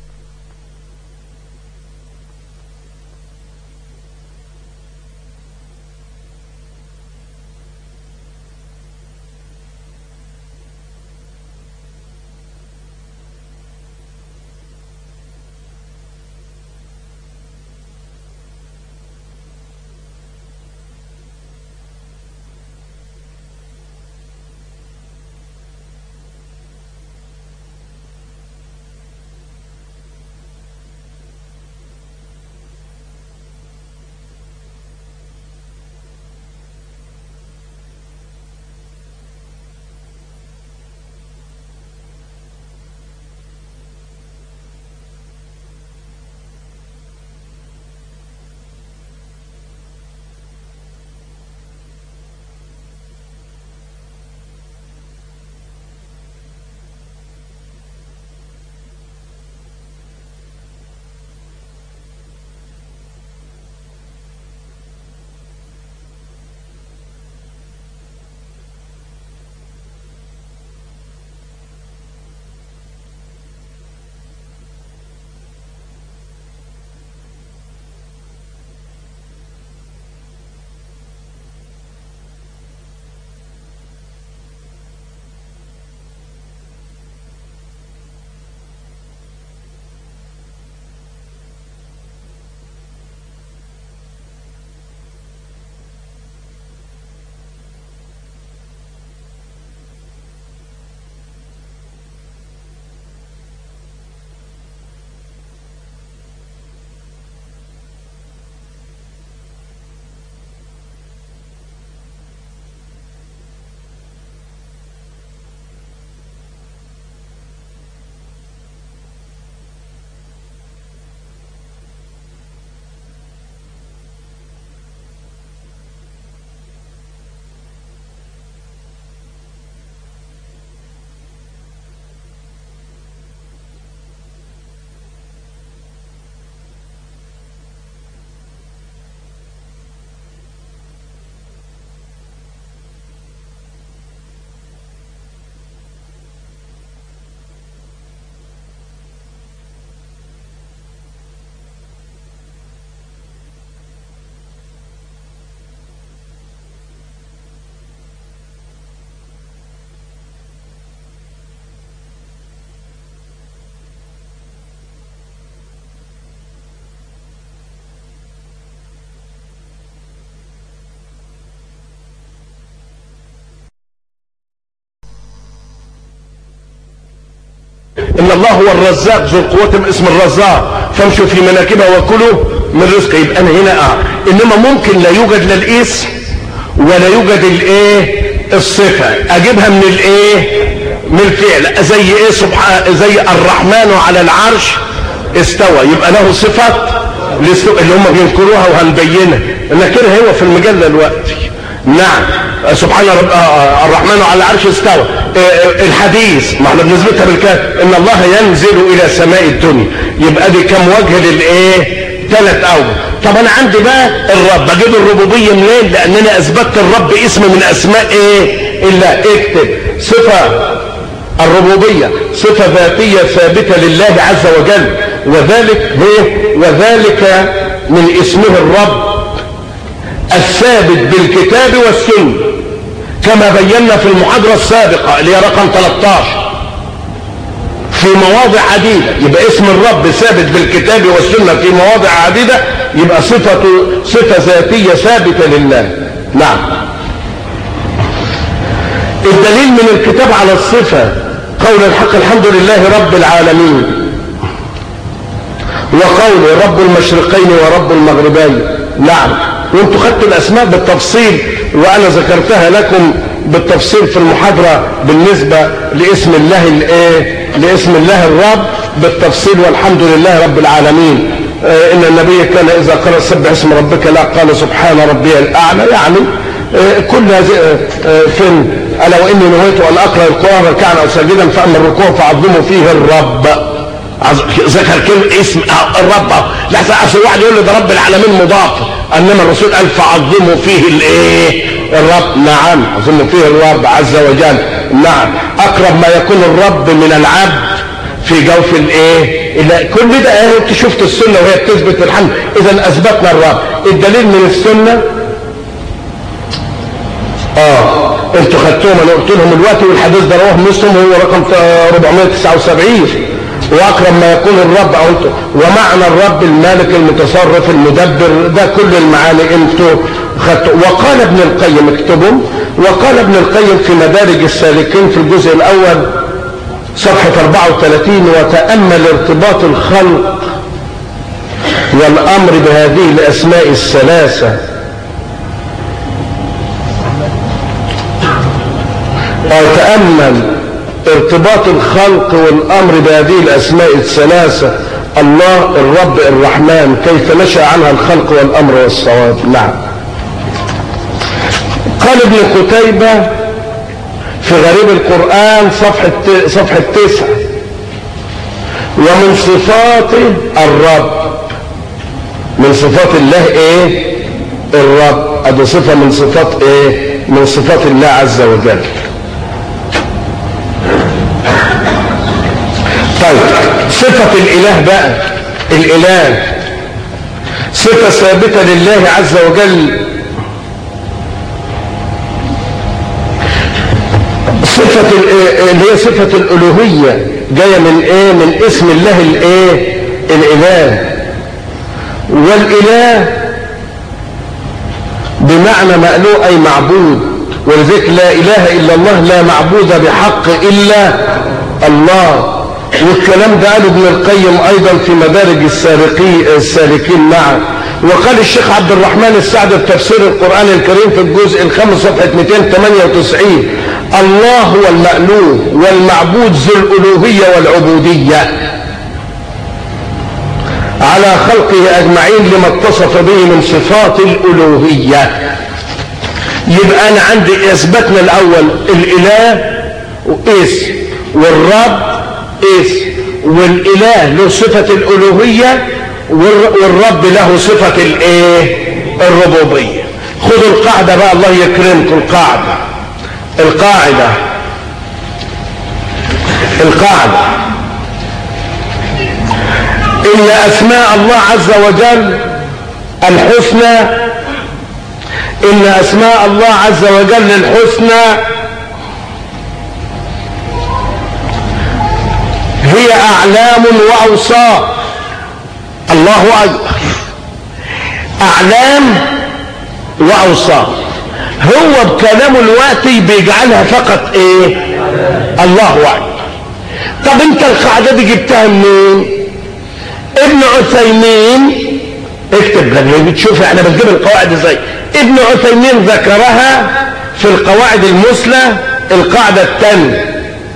ان الله هو الرزاق ذو القوة باسم الرزاق فامشوا في مناكبها وكلوا من رزقه يبقى انا هنا اه انما ممكن لا يوجد لا الاسم ولا يوجد الايه الصفة اجيبها من الايه من الفعل زي ايه سبحان زي الرحمن على العرش استوى يبقى له صفة اللي هم بينكروها وهنبينها نكرها هو في المجلة دلوقتي نعم سبحان رب آه الرحمن على العرش استوى آه الحديث ما احنا بنثبتها بالكلام ان الله ينزل الى سماء الدنيا يبقى دي كم وجه للايه ثلاث اوجه طب انا عندي بقى الرب اجيب الربوبيه منين لان انا اثبتت الرب اسم من اسماء ايه الا اكتب صفه الربوبيه صفه ذاتيه ثابته لله عز وجل وذلك ايه وذلك من اسمه الرب الثابت بالكتاب والسنة كما بينا في المحاضرة السابقة اللي هي رقم 13 في مواضع عديدة يبقى اسم الرب ثابت بالكتاب والسنة في مواضع عديدة يبقى صفة صفة ذاتية ثابتة لله نعم الدليل من الكتاب على الصفة قول الحق الحمد لله رب العالمين وقول رب المشرقين ورب المغربين نعم وانتوا خدتوا الاسماء بالتفصيل وانا ذكرتها لكم بالتفصيل في المحاضرة بالنسبة لاسم الله الايه لاسم الله الرب بالتفصيل والحمد لله رب العالمين اه ان النبي كان اذا قرأ سبح اسم ربك لا قال سبحان ربي الاعلى يعني اه كل هذه اه فين الا واني نهيت ان اقرا القران ركعا او ساجدا فاما الركوع فعظموا فيه الرب ذكر كلمة اسم الرب لحظة أصل واحد يقول لي ده رب العالمين مضاف انما الرسول قال فعظموا فيه الايه الرب نعم عظموا فيه الرب عز وجل نعم اقرب ما يكون الرب من العبد في جوف الايه كل ده اهو انت شفت السنه وهي بتثبت الحمد اذا اثبتنا الرب الدليل من السنه اه انتوا خدتوهم انا قلت لهم دلوقتي والحديث ده رواه مسلم وهو رقم 479 واقرب ما يكون الرب او انتوا ومعنى الرب المالك المتصرف المدبر ده كل المعاني انتوا خدتوا وقال ابن القيم اكتبوا وقال ابن القيم في مدارج السالكين في الجزء الاول صفحة 34 وتأمل ارتباط الخلق والامر بهذه الاسماء الثلاثة وتأمل ارتباط الخلق والامر بهذه الاسماء الثلاثة الله الرب الرحمن كيف نشأ عنها الخلق والامر والصواب نعم قال ابن قتيبة في غريب القرآن صفحة صفحة تسعة ومن صفات الرب من صفات الله ايه الرب ادي صفة من صفات ايه من صفات الله عز وجل طيب صفة الاله بقى الاله صفة ثابتة لله عز وجل صفة اللي هي صفة الالوهية جاية من ايه من اسم الله الايه الاله والاله بمعنى مألوه اي معبود ولذلك لا اله الا الله لا معبود بحق الا الله والكلام ده قاله ابن القيم ايضا في مدارج السالكين السالكين معه وقال الشيخ عبد الرحمن السعد في تفسير القرآن الكريم في الجزء الخامس صفحة 298 الله هو المألوه والمعبود ذو الألوهية والعبودية على خلقه أجمعين لما اتصف به من صفات الألوهية يبقى أنا عندي إثباتنا الأول الإله اسم والرب اسم والإله له صفة الألوهية والرب له صفة الايه الربوبية خذوا القاعدة بقى الله يكرمكم القاعدة القاعدة القاعدة إن أسماء الله عز وجل الحسنى إن أسماء الله عز وجل الحسنى هي أعلام وأوصاف الله أكبر أعلام وأوصاف هو بكلامه الوقتي بيجعلها فقط إيه الله أكبر طب انت القاعدة دي جبتها منين ابن عثيمين اكتب لك بتشوف احنا بنجيب القواعد ازاي ابن عثيمين ذكرها في القواعد المثلى القاعدة الثانية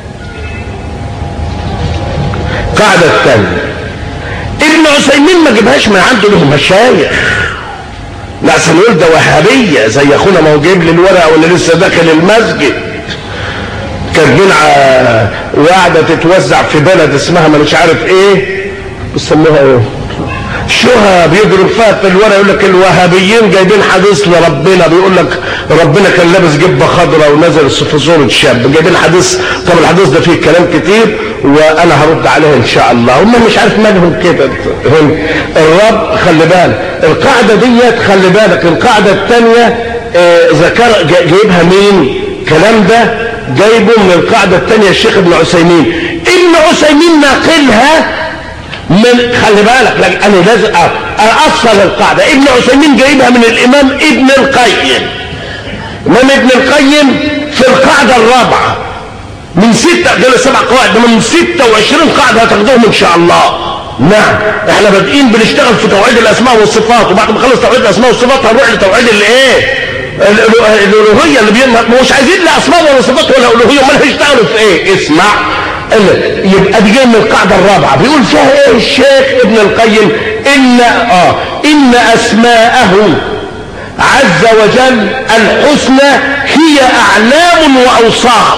القاعدة الثانية ابن عثيمين ما جابهاش من عنده له مشايخ لا سنقول ده وهابية زي اخونا ما هو جايب لي الورقة واللي لسه داخل المسجد كانت جنعة وقاعدة تتوزع في بلد اسمها ما مش عارف ايه بيسموها ايه شوها بيضرب فيها في الورقه يقول لك الوهابيين جايبين حديث لربنا بيقول لك ربنا كان لابس جبه خضراء ونزل في صوره شاب جايبين حديث طب الحديث ده فيه كلام كتير وانا هرد عليه ان شاء الله هم مش عارف مالهم كده هم الرب خلي بالك القاعده ديت خلي بالك القاعده الثانيه ذكر جايبها مين الكلام ده جايبه من القاعده الثانيه الشيخ ابن عثيمين ابن عثيمين ناقلها من خلي بالك لك انا لازم اصل القاعده ابن عثيمين جايبها من الامام ابن القيم امام ابن القيم في القاعده الرابعه من ستة دول سبع قواعد من 26 قاعده هتاخدوهم ان شاء الله نعم احنا بادئين بنشتغل في توحيد الاسماء والصفات وبعد ما نخلص توحيد الاسماء والصفات هنروح لتوحيد الايه الالوهيه اللي مش عايزين لا اسماء ولا صفات ولا الوهيه امال هيشتغلوا في ايه اسمع يبقى دي جايه من القاعده الرابعه بيقول فيها ايه الشيخ ابن القيم ان اه ان اسماءه عز وجل الحسنى هي اعلام واوصاف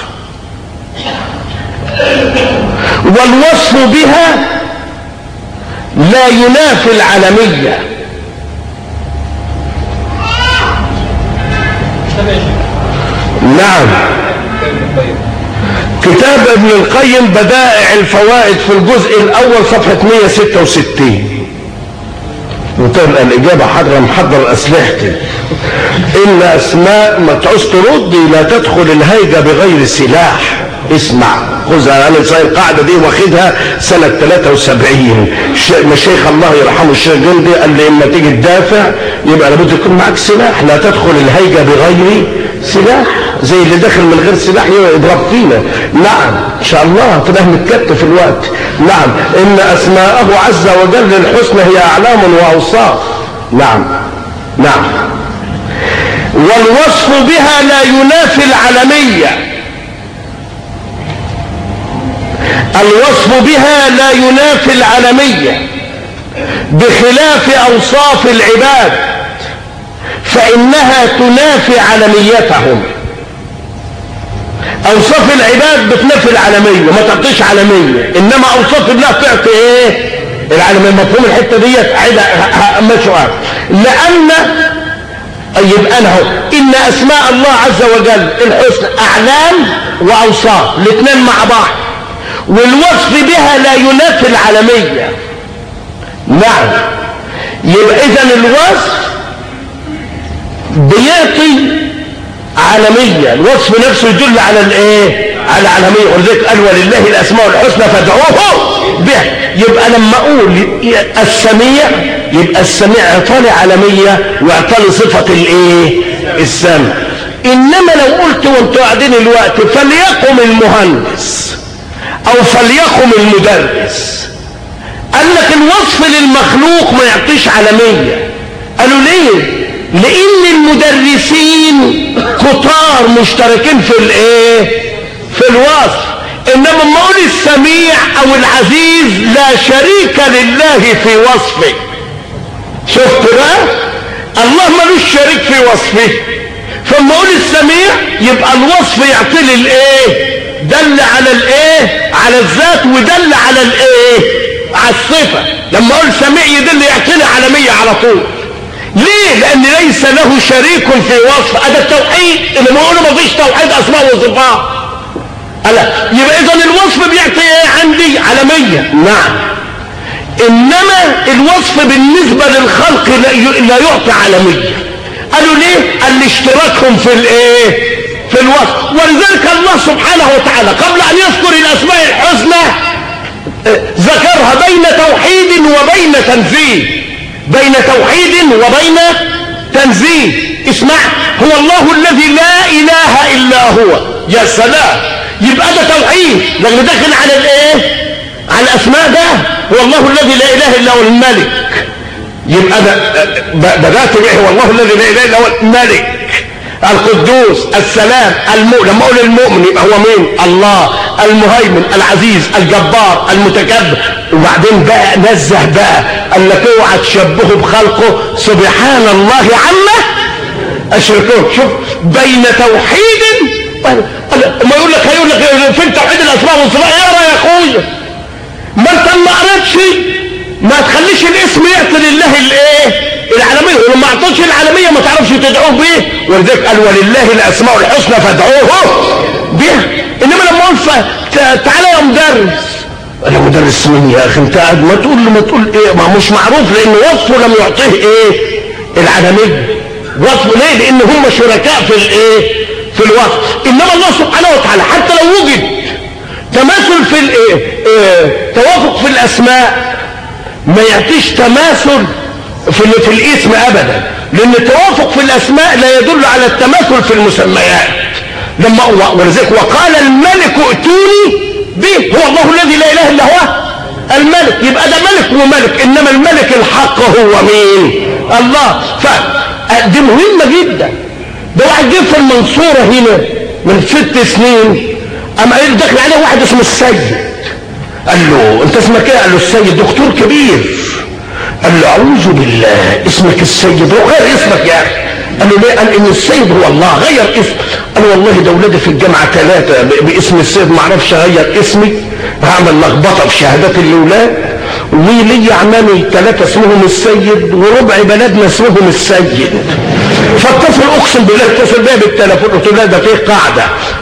والوصف بها لا ينافي العالميه نعم كتاب ابن القيم بدائع الفوائد في الجزء الاول صفحة 166 وتبقى الاجابة حاضرة محضر اسلحتي ان اسماء ما تعوز تردي لا تدخل الهيجة بغير سلاح اسمع خذها انا زي القاعده دي واخدها سنه 73 مشايخ الله يرحمه الشيخ جندي قال لي اما تيجي تدافع يبقى لابد يكون معاك سلاح لا تدخل الهيجه بغير سلاح زي اللي داخل من غير سلاح يضرب فينا نعم ان شاء الله تبقى متكتف الوقت نعم ان اسماءه عز وجل الحسنى هي اعلام واوصاف نعم نعم والوصف بها لا ينافي العالميه الوصف بها لا ينافي العالمية بخلاف أوصاف العباد فإنها تنافي عالميتهم أوصاف العباد بتنافي العالمية ما تعطيش عالمية إنما أوصاف الله تعطي إيه العالمية مفهوم الحتة ديت ماشي لأن يبقى أنا هو إن أسماء الله عز وجل الحسنى أعلام وأوصاف الاثنين مع بعض والوصف بها لا ينافي العالمية نعم يبقى اذا الوصف بيعطي عالمية الوصف نفسه يدل على الايه على العالمية ولذلك قال ولله الاسماء الحسنى فادعوه بها يبقى لما اقول السميع يبقى السميع اعطاني عالمية واعطاني صفة الايه السمع انما لو قلت وانتوا قاعدين الوقت فليقم المهندس او فليقم المدرس قال لك الوصف للمخلوق ما يعطيش عالمية قالوا ليه لان المدرسين كتار مشتركين في الايه في الوصف انما ما اقول السميع او العزيز لا شريك لله في وصفه شفت بقى الله ملوش شريك في وصفه فلما اقول السميع يبقى الوصف يعطي لي الايه دل على الايه على الذات ودل على الايه على الصفة لما اقول سميع يدل يعطيني عالمية على طول ليه لان ليس له شريك في وصف هذا التوحيد اللي ما اقوله مفيش توحيد اسماء وصفات ألا يبقى اذا الوصف بيعطي ايه عندي عالمية نعم انما الوصف بالنسبة للخلق لا يعطي عالمية قالوا ليه قال اشتراكهم في الايه في الوصف ولذلك الله سبحانه وتعالى قبل ان يذكر الاسماء الحسنى ذكرها بين توحيد وبين تنزيه بين توحيد وبين تنزيه اسمع هو الله الذي لا اله الا هو يا سلام يبقى ده توحيد لكن داخل على الايه على الاسماء ده هو الله الذي لا اله الا هو الملك يبقى ده بدات به هو الله الذي لا اله الا هو الملك القدوس السلام المؤمن لما اقول المؤمن يبقى هو مين الله المهيمن العزيز الجبار المتكبر وبعدين بقى نزه بقى قال لك اوعى تشبهه بخلقه سبحان الله عما اشركون شوف بين توحيد ما يقول لك هيقول لك فين توحيد الاسماء والصفات اقرا يا اخويا ما انت ما قريتش ما تخليش الاسم يعطي لله الايه العالمية ولما اعطتش العالمية ما تعرفش تدعوه بيه ولذلك قال ولله الاسماء الحسنى فادعوه بها انما لما اقول تعالى يا مدرس انا مدرس مين يا اخي انت قاعد ما تقول له ما تقول ايه ما مش معروف لان وصفه لم يعطيه ايه العالمية وصفه ليه لان هم شركاء في الايه في الوصف انما الله سبحانه وتعالى حتى لو وجد تماثل في الايه إيه توافق في الاسماء ما يعطيش تماثل في في الاسم ابدا لان التوافق في الاسماء لا يدل على التماثل في المسميات لما ولذلك وقال الملك ائتوني به هو الله الذي لا اله الا هو الملك يبقى ده ملك وملك انما الملك الحق هو مين الله فدي مهمه جدا ده واحد جه في المنصوره هنا من ست سنين اما قال دخل عليه واحد اسمه السيد قال له انت اسمك ايه قال له السيد دكتور كبير قال له اعوذ بالله اسمك السيد هو غير اسمك يا اخي قال له ليه قال ان السيد هو الله غير اسم قال والله ده ولادي في الجامعه ثلاثه باسم السيد ما اعرفش اغير اسمي هعمل لخبطه في شهادات الاولاد ولي عمامي ثلاثه اسمهم السيد وربع بلدنا اسمهم السيد فاتصل اقسم بالله اتصل بيا بالتليفون قلت له ده فيه قاعده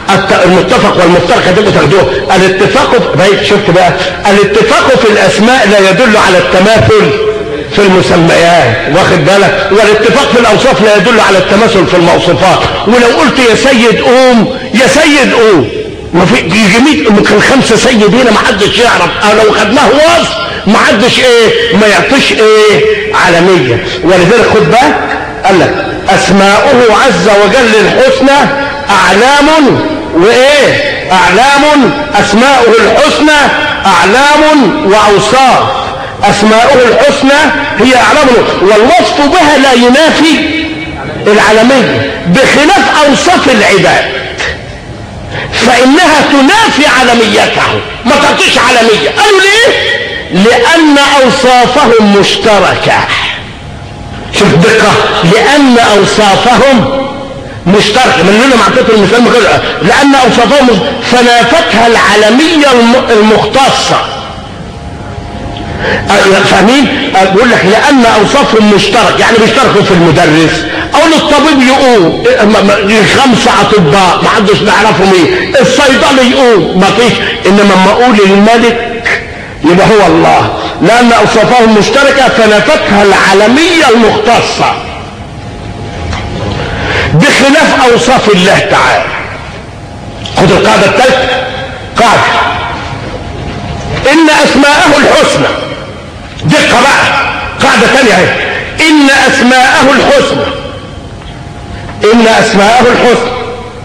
المتفق والمفترق هتبقوا تاخدوه الاتفاق بقيت شفت بقى الاتفاق في الاسماء لا يدل على التماثل في المسميات واخد بالك والاتفاق في الاوصاف لا يدل على التماثل في الموصوفات ولو قلت يا سيد قوم يا سيد قوم ما في يجي يمكن خمسه سيد هنا ما حدش يعرف او لو خدناه وصف ما حدش ايه ما يعطيش ايه عالميه ولذلك خد بالك قال لك اسماؤه عز وجل الحسنى اعلام وايه اعلام اسماؤه الحسنى اعلام واوصاف اسماؤه الحسنى هي اعلام والوصف بها لا ينافي العالميه بخلاف اوصاف العباد فانها تنافي عالميته ما تعطيش عالميه قالوا ليه لان اوصافهم مشتركه شوف دقة لأن أوصافهم مشتركة من هنا معطيته المثال مكرر لأن أوصافهم فنافتها العالمية المختصة فاهمين؟ بقول لك لأن أوصافهم مشترك يعني بيشتركوا في المدرس أو الطبيب يقوم خمسة أطباء ما حدش نعرفهم إيه الصيدلي يقوم ما فيش إنما لما أقول الملك يبقى هو الله لأن أوصافهم مشتركة فنفتها العالمية المختصة بخلاف أوصاف الله تعالى خد القاعدة الثالثة قاعدة إن أسماءه الحسنى دقة بقى قاعدة ثانية اهي إن أسماءه الحسنى إن أسماءه الحسنى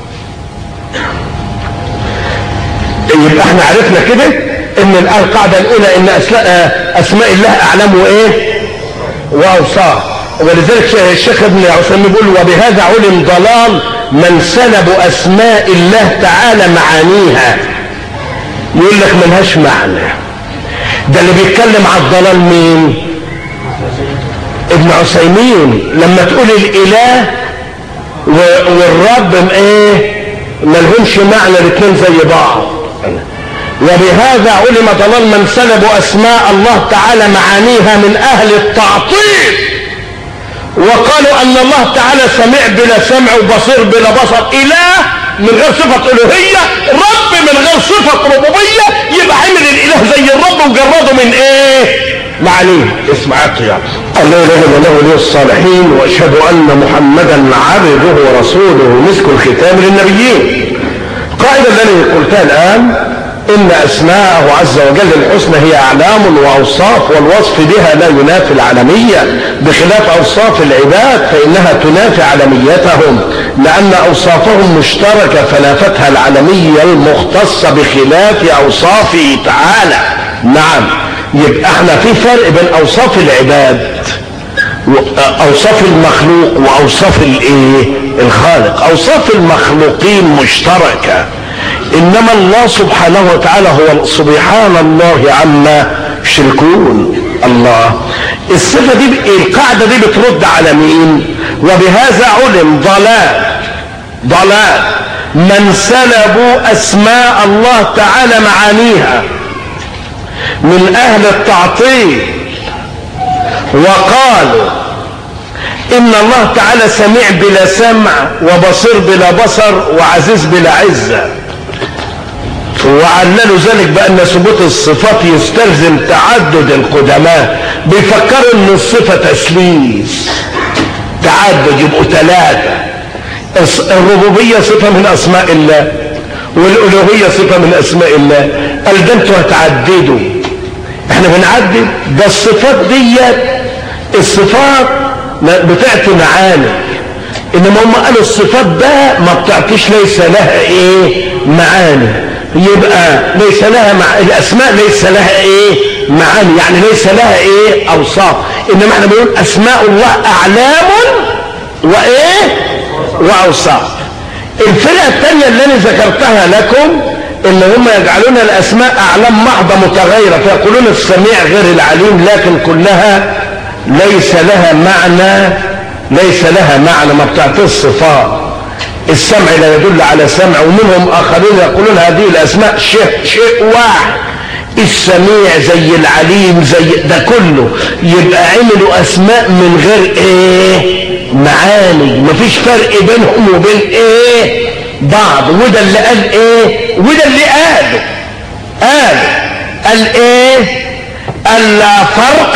يبقى احنا عرفنا كده ان القاعدة الاولى ان اسماء الله اعلام وايه واوصاف ولذلك الشيخ ابن عثيمين بيقول وبهذا علم ضلال من سلب اسماء الله تعالى معانيها يقول لك ملهاش معنى ده اللي بيتكلم على الضلال مين ابن عثيمين لما تقول الاله والرب ايه ملهمش معنى الاثنين زي بعض وبهذا علم ضلال من سلبوا اسماء الله تعالى معانيها من اهل التعطيل وقالوا ان الله تعالى سميع بلا سمع وبصير بلا بصر اله من غير صفة الوهية رب من غير صفة ربوبية يبقى عمل الاله زي الرب وجرده من ايه معانيه اسمع يا الله لا اله الا الله ولي الصالحين واشهد ان محمدا عبده ورسوله مسك الختام للنبيين قائدا الذي قلتها الان إن أسماءه عز وجل الحسنى هي أعلام وأوصاف والوصف بها لا ينافي العالمية بخلاف أوصاف العباد فإنها تنافي عالميتهم لأن أوصافهم مشتركة فنافتها العالمية المختصة بخلاف أوصافه تعالى نعم يبقى احنا في فرق بين أوصاف العباد اوصاف المخلوق واوصاف الايه الخالق اوصاف المخلوقين مشتركه انما الله سبحانه وتعالى هو سبحان الله عما يشركون الله الصفه دي القاعده دي بترد على مين وبهذا علم ضلال ضلال من سلبوا اسماء الله تعالى معانيها من اهل التعطيل وقالوا ان الله تعالى سميع بلا سمع وبصير بلا بصر وعزيز بلا عزة وعللوا ذلك بان ثبوت الصفات يستلزم تعدد القدماء بيفكروا ان الصفة تسليس تعدد يبقوا ثلاثة الربوبية صفة من اسماء الله والالوهية صفة من اسماء الله قال ده انتوا هتعددوا احنا بنعدد ده الصفات ديت الصفات بتعطي معاني انما هم قالوا الصفات ده ما بتعطيش ليس لها ايه معاني يبقى ليس لها مع... الاسماء ليس لها ايه معاني يعني ليس لها ايه اوصاف انما احنا بنقول اسماء الله اعلام وايه واوصاف الفرقه الثانيه اللي انا ذكرتها لكم ان هم يجعلون الاسماء اعلام محضه متغيره فيقولون السميع غير العليم لكن كلها ليس لها معنى ليس لها معنى ما بتعطيش الصفات السمع لا يدل على سمع ومنهم اخرين يقولون هذه الاسماء شيء شيء واحد السميع زي العليم زي ده كله يبقى عملوا اسماء من غير ايه معاني مفيش فرق بينهم وبين ايه بعض وده اللي قال ايه وده اللي قاله قال قال ايه قال لا فرق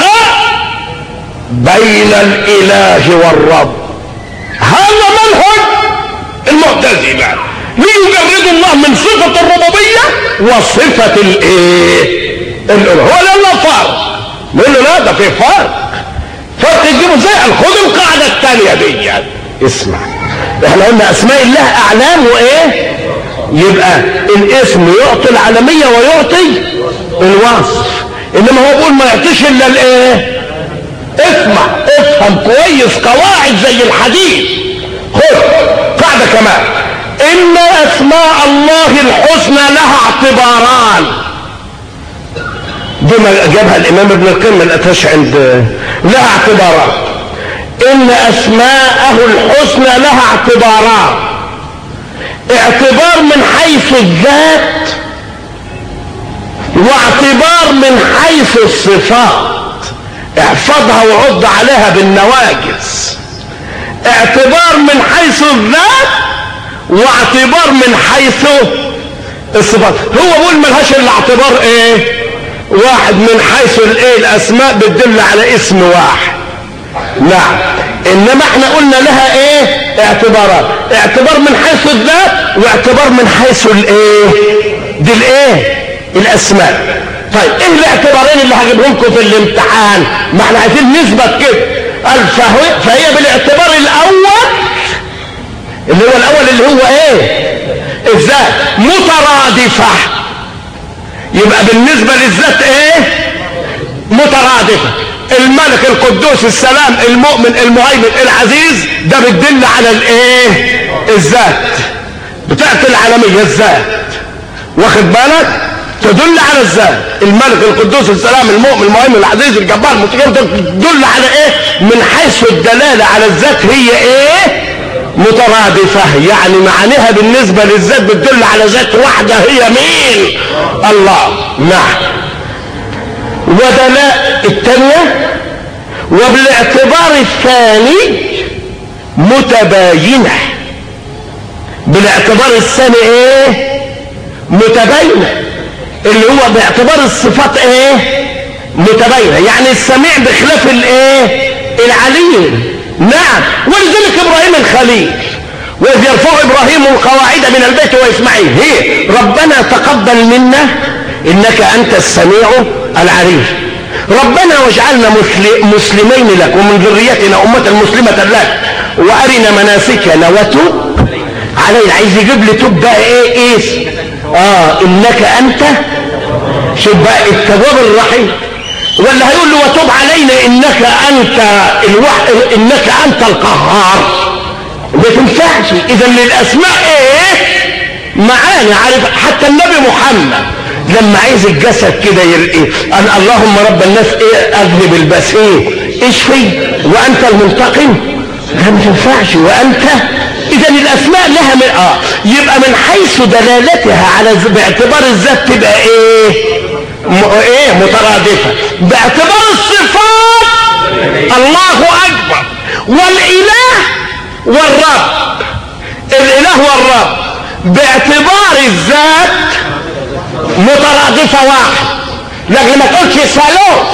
بين الاله والرب هذا منهج المعتزله ليجردوا الله من صفه الربوبيه وصفه الايه الالوهيه هو لا لا فرق نقول له لا ده في فرق فرق تجيبه ازاي خد القاعده الثانيه دي اسمع احنا قلنا اسماء الله اعلام وايه يبقى الاسم يعطي العالميه ويعطي الوصف انما هو بيقول ما يعطيش الا الايه اسمع افهم كويس قواعد زي الحديث خد قاعدة كمان ان اسماء الله الحسنى لها اعتباران دي ما جابها الامام ابن القيم ما لقيتهاش عند لها اعتباران ان اسماءه الحسنى لها اعتباران اعتبار من حيث الذات واعتبار من حيث الصفات احفظها وعض عليها بالنواجس اعتبار من حيث الذات واعتبار من حيث الصفات هو بيقول ملهاش الا اعتبار ايه واحد من حيث الايه الاسماء بتدل على اسم واحد نعم انما احنا قلنا لها ايه اعتبارات اعتبار من حيث الذات واعتبار من حيث الايه دي الايه الاسماء طيب ايه الاعتبارين اللي هجيبهم لكم في الامتحان ما احنا عايزين نثبت كده قال فهي, فهي بالاعتبار الاول اللي هو الاول اللي هو ايه الذات مترادفة يبقى بالنسبة للذات ايه مترادفة الملك القدوس السلام المؤمن المهيمن العزيز ده بتدل على الايه الذات بتاعت العالمية الذات واخد بالك تدل على الذات الملك القدوس السلام المؤمن المهيمن العزيز الجبار المتكبر تدل على ايه من حيث الدلالة على الذات هي ايه مترادفة يعني معانيها بالنسبة للذات بتدل على ذات واحدة هي مين الله نعم ودلاء الثانية وبالاعتبار الثاني متباينة بالاعتبار الثاني ايه متباينة اللي هو باعتبار الصفات ايه متباينة يعني السميع بخلاف الايه العليم نعم ولذلك ابراهيم الخليل واذ يرفع ابراهيم القواعد من البيت واسماعيل هي ربنا تقبل منا انك انت السميع العليم ربنا واجعلنا مسلمين لك ومن ذريتنا امة مسلمة لك وارنا مناسكنا وتوب علينا عايز يجيب لي توب بقى ايه ايه اه انك انت شوف بقى التواب الرحيم ولا هيقول له وتوب علينا انك انت الوح... انك انت القهار ما تنفعش اذا للاسماء ايه معانا عارف حتى النبي محمد لما عايز الجسد كده يرقي قال اللهم رب الناس ايه اذهب الباس ايه اشفي وانت المنتقم لا ما تنفعش وانت اذا الاسماء لها من اه يبقى من حيث دلالتها على باعتبار الذات تبقى ايه م... ايه مترادفه باعتبار الصفات الله اكبر والاله والرب الاله والرب باعتبار الذات مترادفة واحد لكن ما تقولش ثالوث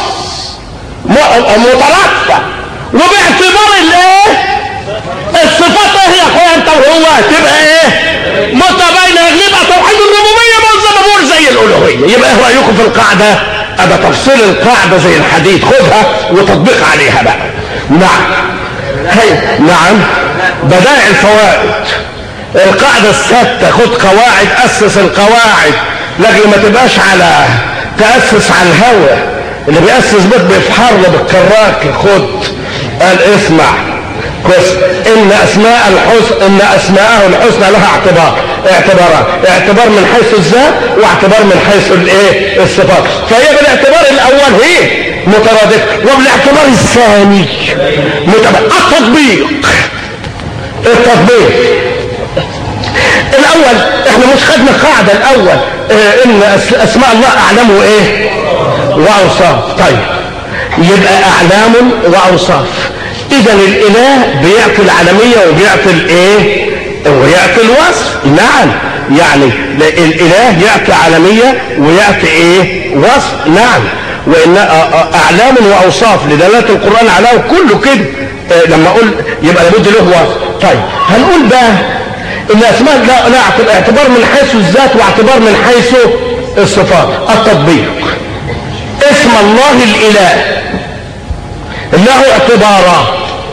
مترادفة وباعتبار الايه الصفات ايه يا اخويا انت وهو تبقى ايه متباينة يبقى توحيد الربوبية زي ما بقول زي الالوهية يبقى ايه رايكم في القاعدة ابقى تفصيل القاعدة زي الحديد خدها وتطبيق عليها بقى نعم هي نعم بدائع الفوائد القاعدة الثابتة خد قواعد أسس القواعد لكن ما تبقاش على تأسس على الهوى اللي بيأسس بيت بيفحر له بالكراك خد قال اسمع كويس ان اسماء الحسن ان اسماءه الحسنى لها اعتبار اعتبارات اعتبار من حيث الذات واعتبار من حيث الايه الصفات فهي بالاعتبار الاول هي مترادف وبالاعتبار الثاني متبادل التطبيق التطبيق الاول احنا مش خدنا قاعدة الاول اه ان اسماء الله اعلام وايه واوصاف طيب يبقى اعلام واوصاف اذا الاله بيعطي العالمية وبيعطي الايه ويعطي الوصف نعم يعني الاله يعطي عالمية ويعطي ايه وصف نعم وان اعلام واوصاف لدلالة القرآن علاه كله كده اه لما اقول يبقى لابد له وصف طيب هنقول بقى ان اسماء لا, لا اعتبار من حيث الذات واعتبار من حيث الصفات التطبيق اسم الله الاله له اعتبارات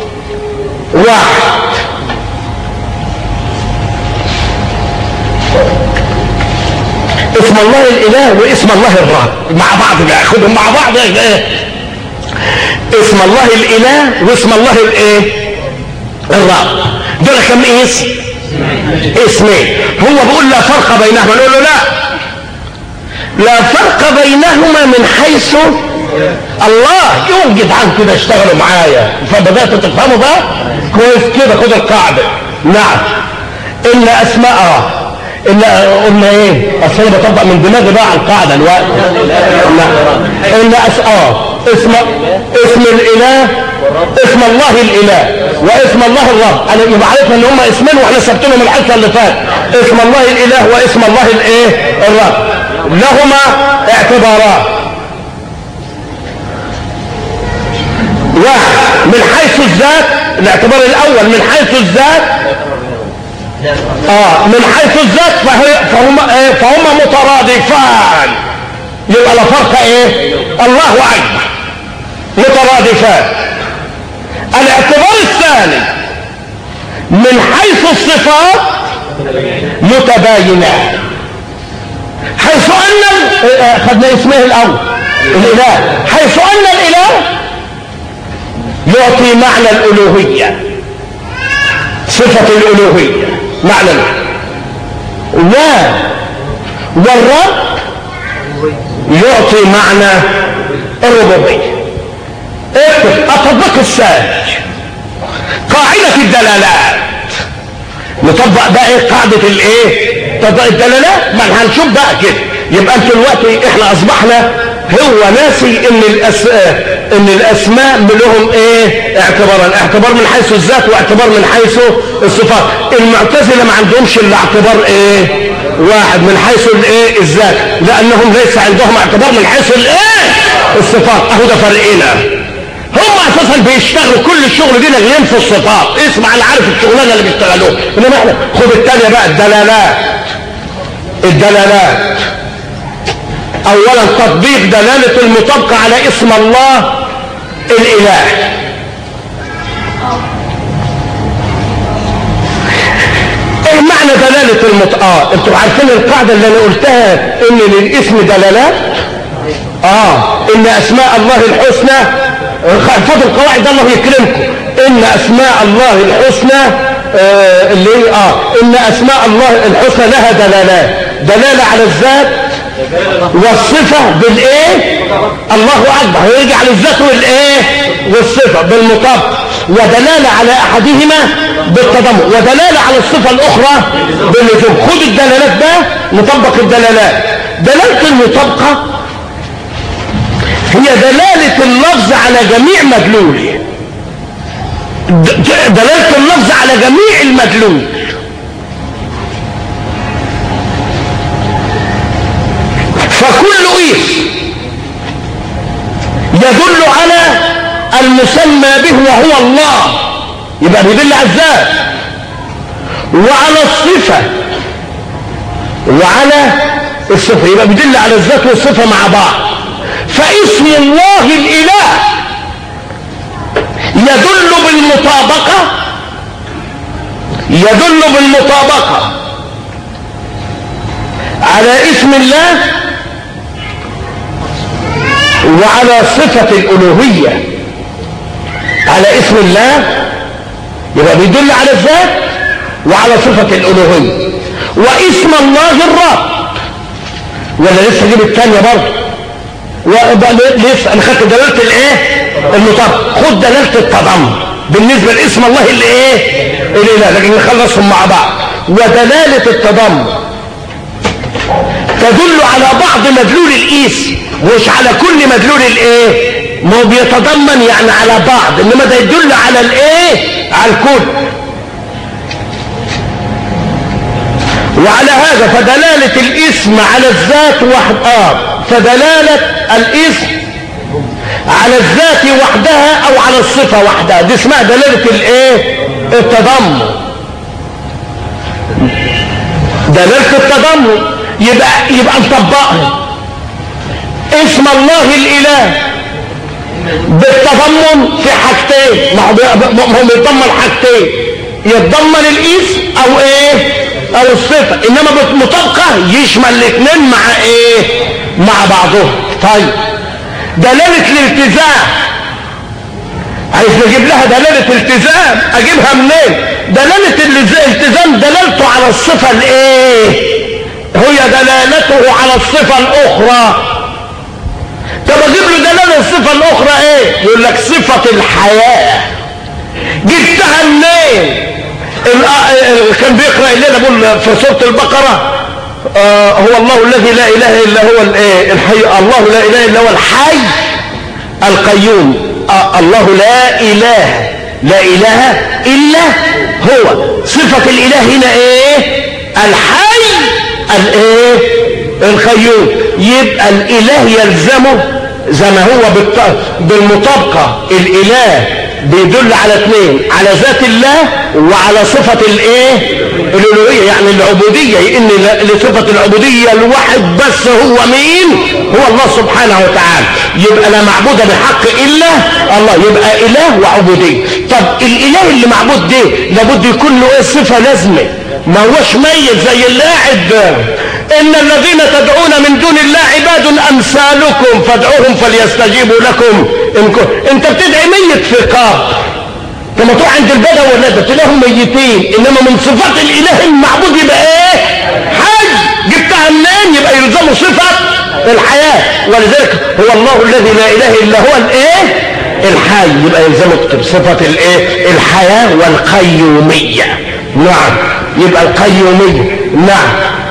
واحد اسم الله الاله واسم الله الرب مع بعض بياخدهم مع بعض ايه اسم الله الاله واسم الله الايه الرب دول كم اسم اسمين هو بيقول لا فرق بينهما نقول له لا لا فرق بينهما من حيث الله يوجد عن كده اشتغلوا معايا فبدأت تفهموا بقى كويس كده خد القاعدة نعم إن أسماء إن قلنا إيه أصل أنا بطبق من دماغي بقى على القاعدة الوقت نعم إن أس آه اسم اسم الإله اسم الله الإله واسم الله الرب أنا يبقى عرفنا إن هم اسمين وإحنا سبتهم الحصة اللي فات اسم الله الإله واسم الله الإيه الرب لهما اعتبارات واحد من حيث الذات الاعتبار الاول من حيث الذات اه من حيث الذات فهي فهم ايه فهم مترادفان يبقى لا فرق ايه الله اكبر مترادفان الاعتبار الثاني من حيث الصفات متباينان حيث ان خدنا اسمه الاول الاله حيث ان الاله يعطي معنى الالوهيه صفه الالوهيه معنى و والرب يعطي معنى الربوبيه اكتب التطبيق الثاني قاعده الدلالات نطبق بقى ايه قاعده الايه تطبيق الدلالات ما هنشوف بقى كده يبقى انتوا دلوقتي احنا اصبحنا هو ناسي ان الأس... ان الاسماء لهم ايه اعتبارا اعتبار من حيث الذات واعتبار من حيث الصفات المعتزله ما عندهمش الا اعتبار ايه واحد من حيث الايه الذات لانهم ليس عندهم اعتبار من حيث الايه الصفات اهو ده فرقنا هم اساسا بيشتغلوا كل الشغل دي لاغيين في الصفات اسمع انا عارف الشغلانه اللي بيشتغلوها انما احنا خد الثانيه بقى الدلالات الدلالات اولا تطبيق دلالة المطابقة على اسم الله الاله ايه معنى دلالة المط... اه انتوا عارفين القاعدة اللي انا قلتها ان للاسم دلالات اه ان اسماء الله الحسنى خذوا القواعد ده الله يكرمكم ان اسماء الله الحسنى آه اللي هي اه ان اسماء الله الحسنى لها دلالات دلالة على الذات والصفة بالايه الله اكبر هيرجع للذات والايه والصفة بالمطابقة ودلالة على احدهما بالتضمن ودلالة على الصفة الاخرى باللزوم خد الدلالات ده نطبق الدلالات دلالة المطابقة هي دلالة اللفظ على جميع مدلوله دلالة اللفظ على جميع المدلول فكل اسم يدل على المسمى به وهو الله يبقى بيدل على الذات وعلى الصفة وعلى الصفة يبقى بيدل على الذات والصفة مع بعض فاسم الله الاله يدل بالمطابقة يدل بالمطابقة على اسم الله وعلى صفة الألوهية على اسم الله يبقى بيدل على الذات وعلى صفة الألوهية واسم الله الرب ولا لسه جيب الثانية برضه لسه انا خدت دلالة الايه المطابق خد دلالة التضمن بالنسبة لاسم الله اللي ايه الاله لكن نخلصهم مع بعض ودلالة التضمن تدل على بعض مدلول الاسم مش على كل مدلول الايه ما هو بيتضمن يعني على بعض انما ده يدل على الايه على الكل وعلى هذا فدلالة الاسم على الذات واحد اه فدلالة الاسم على الذات وحدها او على الصفة وحدها دي اسمها دلالة الايه التضمن دلالة التضمن يبقى يبقى نطبقها اسم الله الاله بالتضمن في حاجتين ما هو بيتضمن حاجتين يتضمن الاسم او ايه او الصفة انما بالمطابقة يشمل الاثنين مع ايه مع بعضهم طيب دلالة الالتزام عايز نجيب لها دلالة التزام اجيبها منين دلالة الالتزام دلالته على الصفة الايه هي دلالته على الصفة الاخرى طب اجيب له دلالة الصفة الاخرى ايه يقول لك صفة الحياة جبتها منين كان بيقرأ الليلة بقول في سورة البقرة آه هو الله الذي لا اله الا هو الايه الحي الله لا اله الا هو الحي القيوم آه الله لا اله لا اله الا هو صفة الاله هنا ايه الحي الايه القيوم يبقى الاله يلزمه زي ما هو بالمطابقة الاله بيدل على اثنين على ذات الله وعلى صفة الايه الالوهية يعني العبودية ان لصفة العبودية الواحد بس هو مين هو الله سبحانه وتعالى يبقى لا معبود بحق الا الله يبقى اله وعبودية طب الاله اللي معبود ده لابد يكون له ايه صفة لازمة ما هوش ميت زي اللاعب ان الذين تدعون من دون الله عباد امثالكم فادعوهم فليستجيبوا لكم إن كن... انت بتدعي ميت في قاب لما تروح عند البدو ولا تلاقيهم ميتين انما من صفات الاله المعبود يبقى ايه حي جبتها منين يبقى يلزمه صفه الحياه ولذلك هو الله الذي لا اله الا هو الايه الحي يبقى يلزمه اكتب صفه الايه الحياه والقيوميه نعم يبقى القيوميه نعم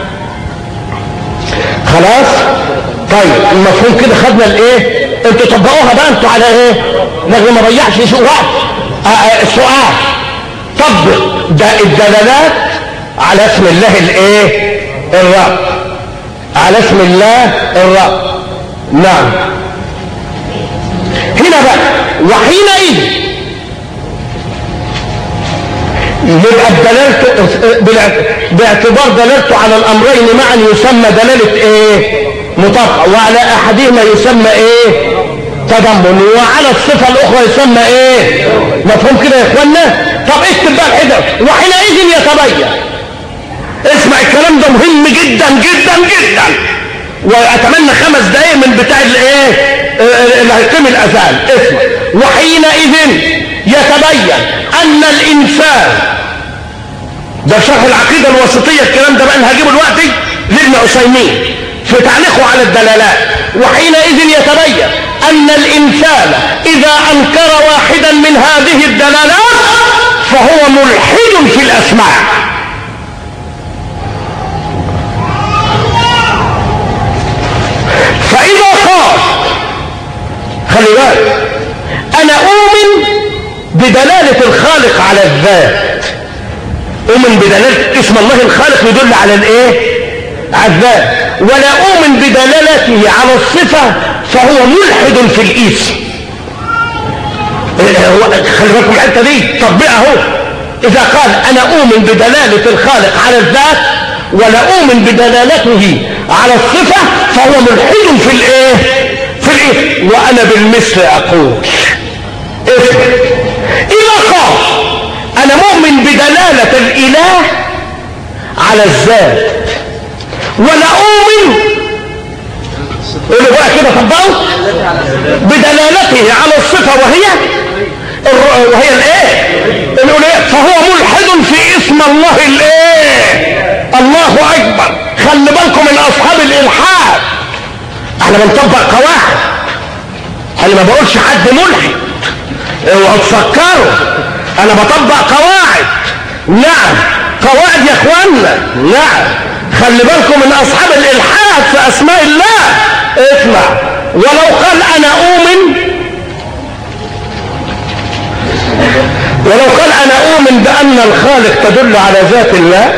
خلاص طيب المفهوم كده خدنا الايه انتوا طبقوها بقى انتوا على ايه لكن ما ضيعش شيء وقت السؤال طبق ده الدلالات على اسم الله الايه الرب على اسم الله الرب نعم هنا بقى وحينئذ يبقى الدلالة باعتبار دلالته على الامرين معا يسمى دلالة ايه مطابقة وعلى احدهما يسمى ايه تضمن وعلى الصفة الاخرى يسمى ايه مفهوم كده يا اخوانا طب اكتب بقى الحدة وحينئذ يتبين اسمع الكلام ده مهم جدا جدا جدا واتمنى خمس دقايق من بتاع الايه اللي هيقيم الاذان اسمع وحينئذ يتبين ان الانسان ده شرح العقيدة الوسطية الكلام ده بقى اللي هجيبه دلوقتي لابن عثيمين في تعليقه على الدلالات وحينئذ يتبين ان الانسان اذا انكر واحدا من هذه الدلالات فهو ملحد في الاسماء فاذا قال خلي بالك انا اؤمن بدلالة الخالق على الذات اؤمن بدلالة اسم الله الخالق يدل على الايه على الذات ولا اؤمن بدلالته على الصفة فهو ملحد في الاسم هو خلي بالكم الحته دي تطبيقها اهو اذا قال انا اؤمن بدلالة الخالق على الذات ولا اؤمن بدلالته على الصفة فهو ملحد في الايه في الايه وانا بالمثل اقول اسم اذا قال انا مؤمن بدلالة الاله على الذات ولا اؤمن اللي بقى كده طبقوا بدلالته على الصفة وهي وهي الايه الالوهية فهو ملحد في اسم الله الايه الله اكبر خلي بالكم من اصحاب الالحاد احنا بنطبق قواعد انا ما بقولش حد ملحد اوعوا تفكروا انا بطبق قواعد نعم قواعد يا اخوانا نعم خلي بالكم من اصحاب الالحاد في اسماء الله اسمع ولو قال انا اؤمن ولو قال انا اؤمن بان الخالق تدل على ذات الله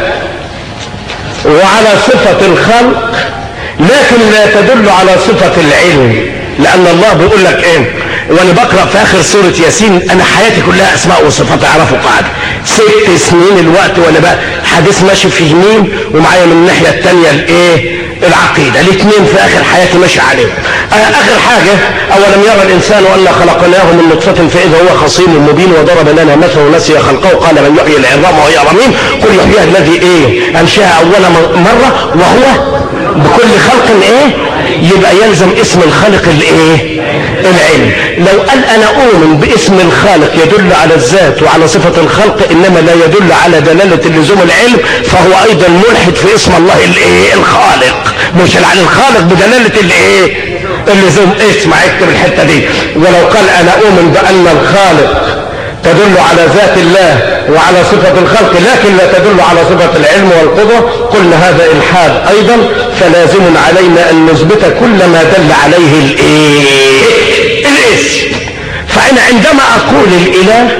وعلى صفة الخلق لكن لا تدل على صفة العلم لان الله بيقول لك ايه وانا بقرا في اخر سوره ياسين انا حياتي كلها اسماء وصفات اعرفوا قاعده ست سنين الوقت وانا بقى حديث ماشي في يمين ومعايا من الناحيه الثانيه الايه العقيده الاثنين في اخر حياتي ماشي عليهم اخر حاجه اولم يرى الانسان انا خلقناه من نطفه فاذا هو خصيم مبين وضرب لنا مثلا ونسي خلقه قال من يحيي العظام وهي رميم قل يحييها الذي ايه انشاها اول مره وهو بكل خلق ايه يبقى يلزم اسم الخالق الايه العلم لو قال انا اؤمن باسم الخالق يدل على الذات وعلى صفة الخلق انما لا يدل على دلالة اللزوم العلم فهو ايضا ملحد في اسم الله الايه الخالق مش على الخالق بدلالة الايه اللزوم اسمع اكتب الحتة دي ولو قال انا اؤمن بان الخالق تدل على ذات الله وعلى صفة الخلق لكن لا تدل على صفة العلم والقدرة قلنا هذا إلحاد أيضا فلازم علينا أن نثبت كل ما دل عليه الإيه الاسم فأنا عندما أقول الإله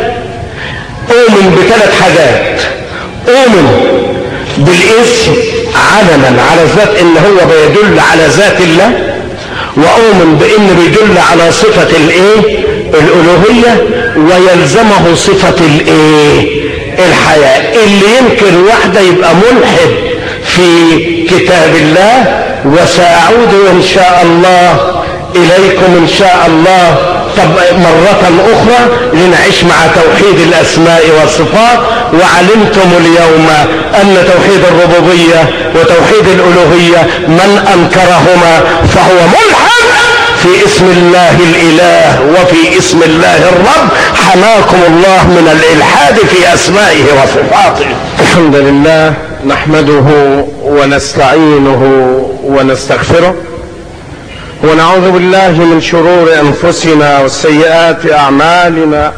أؤمن بثلاث حاجات أؤمن بالاسم علما على الذات إن هو بيدل على ذات الله وأؤمن بإن بيدل على صفة الإيه الألوهية ويلزمه صفة الايه الحياة اللي ينكر واحدة يبقى ملحد في كتاب الله وسأعود إن شاء الله إليكم إن شاء الله طب مرة أخرى لنعيش مع توحيد الأسماء والصفات وعلمتم اليوم أن توحيد الربوبية وتوحيد الألوهية من أنكرهما فهو ملحد في اسم الله الاله وفي اسم الله الرب حماكم الله من الالحاد في اسمائه وصفاته الحمد لله نحمده ونستعينه ونستغفره ونعوذ بالله من شرور انفسنا وسيئات اعمالنا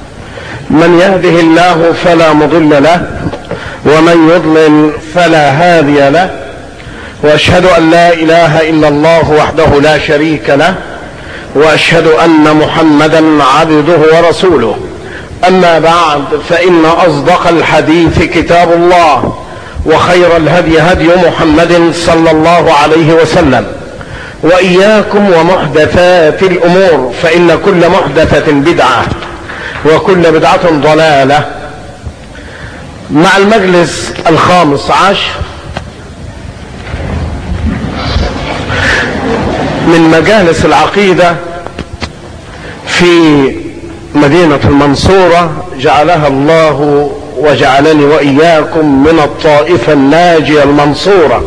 من يهده الله فلا مضل له ومن يضلل فلا هادي له واشهد ان لا اله الا الله وحده لا شريك له واشهد ان محمدا عبده ورسوله اما بعد فان اصدق الحديث كتاب الله وخير الهدي هدي محمد صلى الله عليه وسلم واياكم ومحدثات الامور فان كل محدثه بدعه وكل بدعه ضلاله مع المجلس الخامس عشر من مجالس العقيدة في مدينة المنصورة جعلها الله وجعلني وإياكم من الطائفة الناجية المنصورة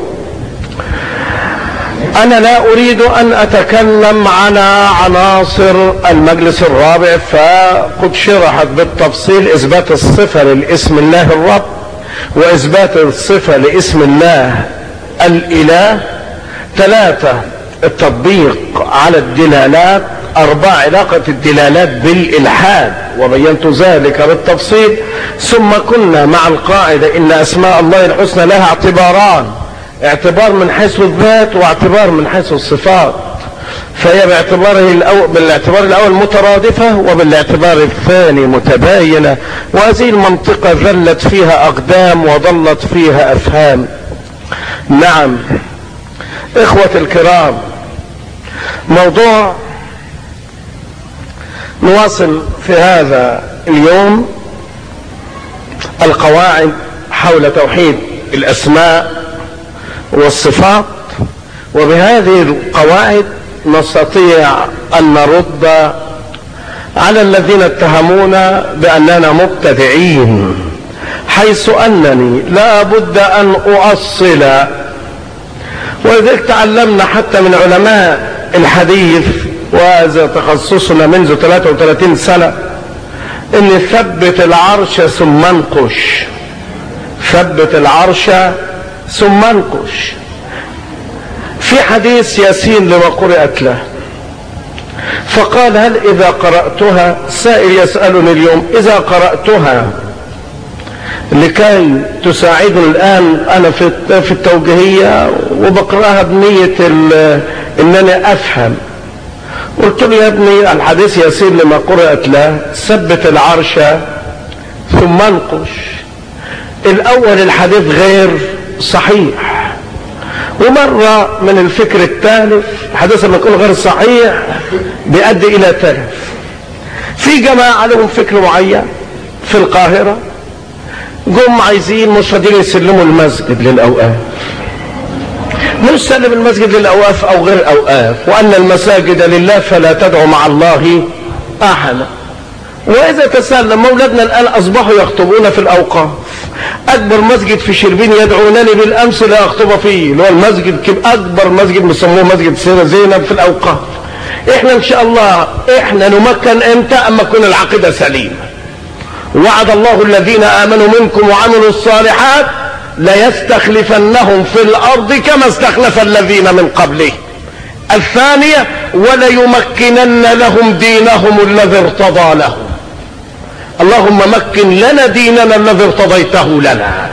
أنا لا أريد أن أتكلم على عناصر المجلس الرابع فقد شرحت بالتفصيل إثبات الصفة للاسم الله الرب وإثبات الصفة لاسم الله الإله ثلاثة التطبيق على الدلالات أربعة علاقة الدلالات بالإلحاد وبينت ذلك بالتفصيل ثم كنا مع القاعدة إن أسماء الله الحسنى لها اعتباران اعتبار من حيث الذات واعتبار من حيث الصفات فهي باعتباره الأول بالاعتبار الأول مترادفة وبالاعتبار الثاني متباينة وهذه المنطقة ذلت فيها أقدام وضلت فيها أفهام نعم إخوة الكرام موضوع نواصل في هذا اليوم القواعد حول توحيد الأسماء والصفات وبهذه القواعد نستطيع أن نرد على الذين اتهمونا بأننا مبتدعين حيث أنني لا بد أن أؤصل ولذلك تعلمنا حتى من علماء الحديث وهذا تخصصنا منذ 33 سنة ان ثبت العرش ثم انقش ثبت العرش ثم انقش في حديث ياسين لما قرأت له فقال هل إذا قرأتها سائل يسألني اليوم إذا قرأتها لكي تساعدني الآن أنا في في التوجيهية وبقرأها بنية إنني أفهم قلت له يا ابني الحديث يسير لما قرأت له ثبت العرش ثم انقش الأول الحديث غير صحيح ومرة من الفكر الثالث الحديث لما يكون غير صحيح بيؤدي إلى تلف في جماعة لهم فكر معين في القاهرة جم عايزين مش راضيين يسلموا المسجد للأوقاف نسلم المسجد للأوقاف أو غير أوقاف وأن المساجد لله فلا تدعو مع الله أحدا وإذا تسلم أولادنا الآن أصبحوا يخطبون في الأوقاف أكبر مسجد في شربين يدعونني بالأمس لا أخطب فيه اللي هو المسجد أكبر مسجد بيسموه مسجد سيدة زينب في الأوقاف إحنا إن شاء الله إحنا نمكن إمتى أما تكون العقيدة سليمة وعد الله الذين آمنوا منكم وعملوا الصالحات ليستخلفنهم في الأرض كما استخلف الذين من قبله الثانية وليمكنن لهم دينهم الذي ارتضى لهم اللهم مكن لنا ديننا الذي ارتضيته لنا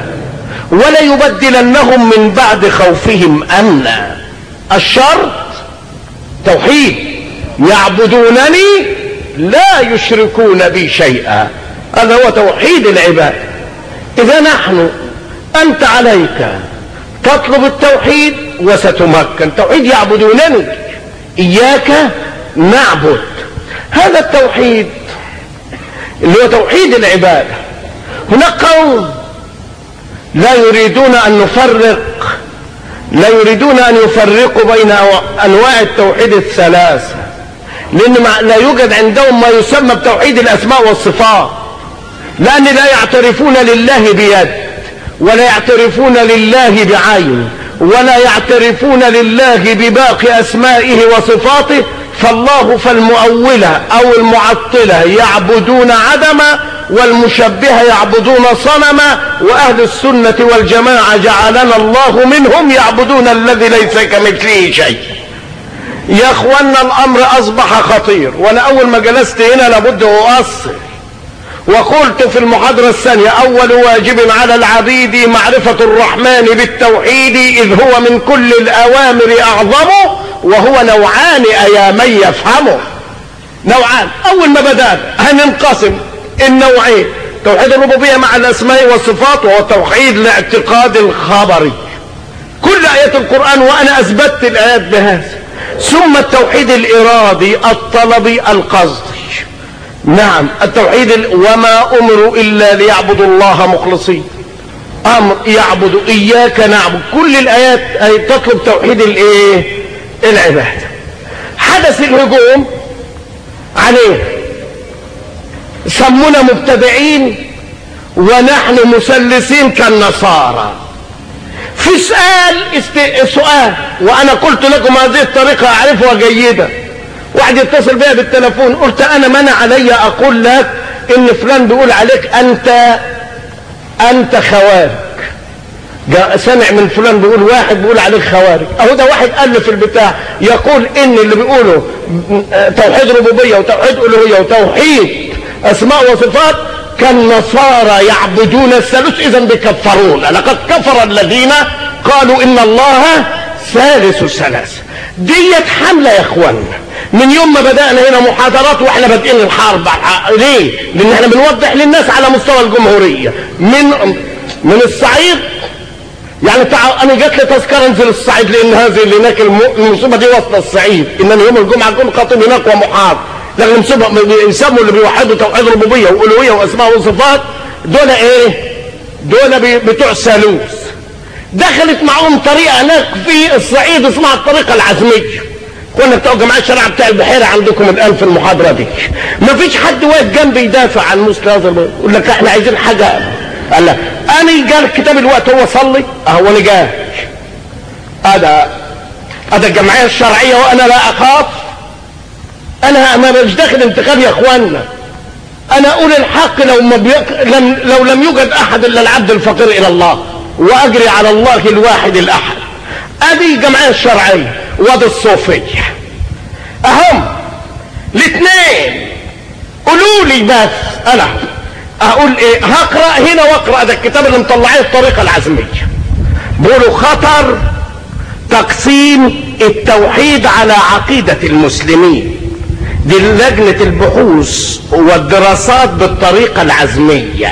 وليبدلنهم من بعد خوفهم امنا الشرط توحيد يعبدونني لا يشركون بي شيئا هذا هو توحيد العباد اذا نحن انت عليك تطلب التوحيد وستمكن توحيد يعبدونني اياك نعبد هذا التوحيد اللي هو توحيد العبادة هناك قوم لا يريدون أن نفرق لا يريدون أن يفرقوا بين أنواع التوحيد الثلاثة لأن لا يوجد عندهم ما يسمى بتوحيد الأسماء والصفات لأن لا يعترفون لله بيد ولا يعترفون لله بعين ولا يعترفون لله بباقي أسمائه وصفاته فالله فالمؤولة او المعطلة يعبدون عدما والمشبهة يعبدون صنما واهل السنة والجماعة جعلنا الله منهم يعبدون الذي ليس كمثله شيء يا اخوانا الامر اصبح خطير وانا اول ما جلست هنا لابد اؤصل وقلت في المحاضرة الثانية اول واجب على العبيد معرفة الرحمن بالتوحيد اذ هو من كل الاوامر اعظمه وهو نوعان ايا من يفهمه نوعان اول ما بدأنا هننقسم النوعين توحيد الربوبية مع الاسماء والصفات وهو توحيد الاعتقاد الخبري كل ايات القرآن وانا اثبتت الايات بهذا ثم التوحيد الارادي الطلبي القصدي نعم التوحيد ال... وما امروا الا ليعبدوا الله مخلصين امر يعبدوا اياك نعبد كل الايات اي تطلب توحيد الايه العباده حدث الهجوم عليه سمونا مبتدعين ونحن مسلسين كالنصارى في سؤال است... سؤال وانا قلت لكم هذه الطريقه اعرفها جيدا واحد يتصل بيا بالتليفون قلت انا منع علي اقول لك ان فلان بيقول عليك انت انت خوارج جاء سمع من فلان بيقول واحد بيقول عليك خوارج اهو ده واحد الف البتاع يقول ان اللي بيقوله توحيد ربوبيه وتوحيد الوهيه وتوحيد اسماء وصفات كالنصارى يعبدون الثالوث اذا بيكفرون لقد كفر الذين قالوا ان الله ثالث ثلاثه ديت حمله يا اخوانا من يوم ما بدانا هنا محاضرات واحنا بادئين الحرب ليه؟ لان احنا بنوضح للناس على مستوى الجمهوريه من من الصعيد يعني تعال انا جات لي تذكره انزل الصعيد لان هذه اللي هناك المصيبه دي واصله الصعيد ان انا يوم الجمعه اكون خاطب هناك ومحاضر لكن المصيبه يسموا اللي بيوحدوا توحيد ربوبيه والوهيه واسماء وصفات دول ايه؟ دول بتوع ثالوث دخلت معهم طريقه هناك في الصعيد اسمها الطريقه العزميه كنا بتوع جماعه الشرع بتاع البحيره عندكم الان في المحاضره دي ما فيش حد واقف جنبي يدافع عن مثل هذا يقول لك احنا عايزين حاجه قال لك انا قال الكتاب الوقت هو صلي اهو انا جاي هذا هذا الجمعيه الشرعيه وانا لا اخاف انا ما مش داخل انتخاب يا اخوانا انا اقول الحق لو ما بيق... لم... لو لم يوجد احد الا العبد الفقير الى الله واجري على الله الواحد الاحد ادي الجمعيه الشرعيه وادي الصوفيه اهم الاثنين قولوا لي بس انا اقول ايه هقرا هنا واقرا ده الكتاب اللي مطلعيه الطريقه العزميه بيقولوا خطر تقسيم التوحيد على عقيده المسلمين دي لجنه البحوث والدراسات بالطريقه العزميه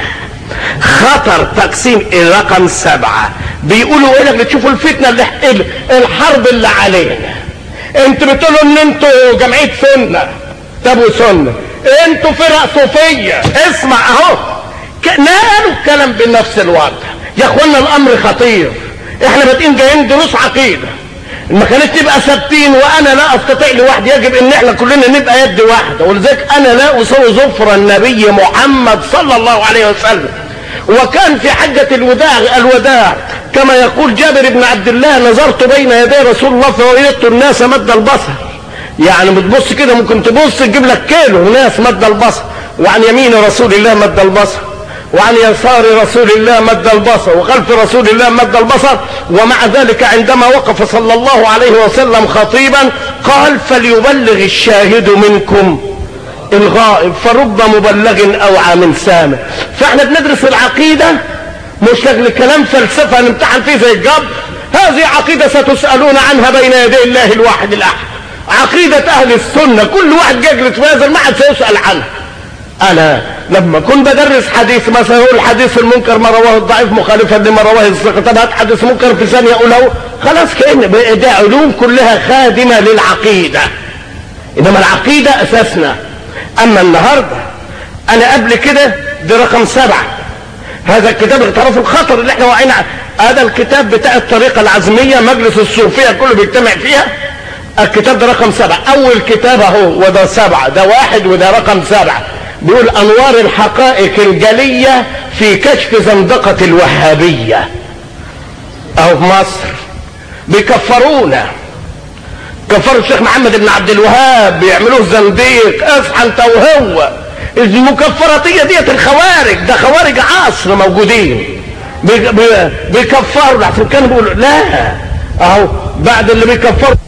خطر تقسيم الرقم سبعة بيقولوا ايه لك تشوفوا الفتنة اللي الحرب اللي علينا انتوا بتقولوا ان انتوا جمعية سنة تبوا سنة انتوا فرق صوفية اسمع اهو نقلوا الكلام بنفس الوضع يا اخوانا الامر خطير احنا بادئين جايين دروس عقيدة ما كانت تبقى ثابتين وانا لا استطيع لوحدي يجب ان احنا كلنا نبقى يد واحده ولذلك انا لا اسوي ظفر النبي محمد صلى الله عليه وسلم وكان في حجة الوداع الوداع كما يقول جابر بن عبد الله نظرت بين يدي رسول الله فوجدت الناس مد البصر يعني بتبص كده ممكن تبص تجيب لك كيلو ناس مد البصر وعن يمين رسول الله مد البصر وعن يسار رسول الله مد البصر وخلف رسول الله مد البصر ومع ذلك عندما وقف صلى الله عليه وسلم خطيبا قال فليبلغ الشاهد منكم الغائب فرب مبلغ اوعى من سامع فاحنا بندرس العقيدة مش لاجل كلام فلسفة نمتحن فيه زي الجبر هذه عقيدة ستسألون عنها بين يدي الله الواحد الأحد عقيدة أهل السنة كل واحد يجلس في هذا المعهد سيسأل عنها أنا لما كنت بدرس حديث مثلا يقول الحديث المنكر ما رواه الضعيف مخالفا لما رواه الثقة طب هات حديث منكر في ثانية أقوله خلاص كأن ده علوم كلها خادمة للعقيدة إنما العقيدة أساسنا أما النهاردة أنا قبل كده دي رقم سبعة هذا الكتاب اغتراف الخطر اللي احنا واقعين هذا الكتاب بتاع الطريقة العزمية مجلس الصوفية كله بيجتمع فيها الكتاب ده رقم سبعة أول كتاب أهو وده سبعة ده واحد وده رقم سبعة بيقول أنوار الحقائق الجلية في كشف زندقة الوهابية أهو في مصر بيكفرونا كفروا الشيخ محمد بن عبد الوهاب بيعملوه زنديق اصحى انت وهو المكفراتيه ديت الخوارج ده خوارج عصر موجودين بيكفروا لحسن كانوا بيقولوا لا اهو بعد اللي بيكفروا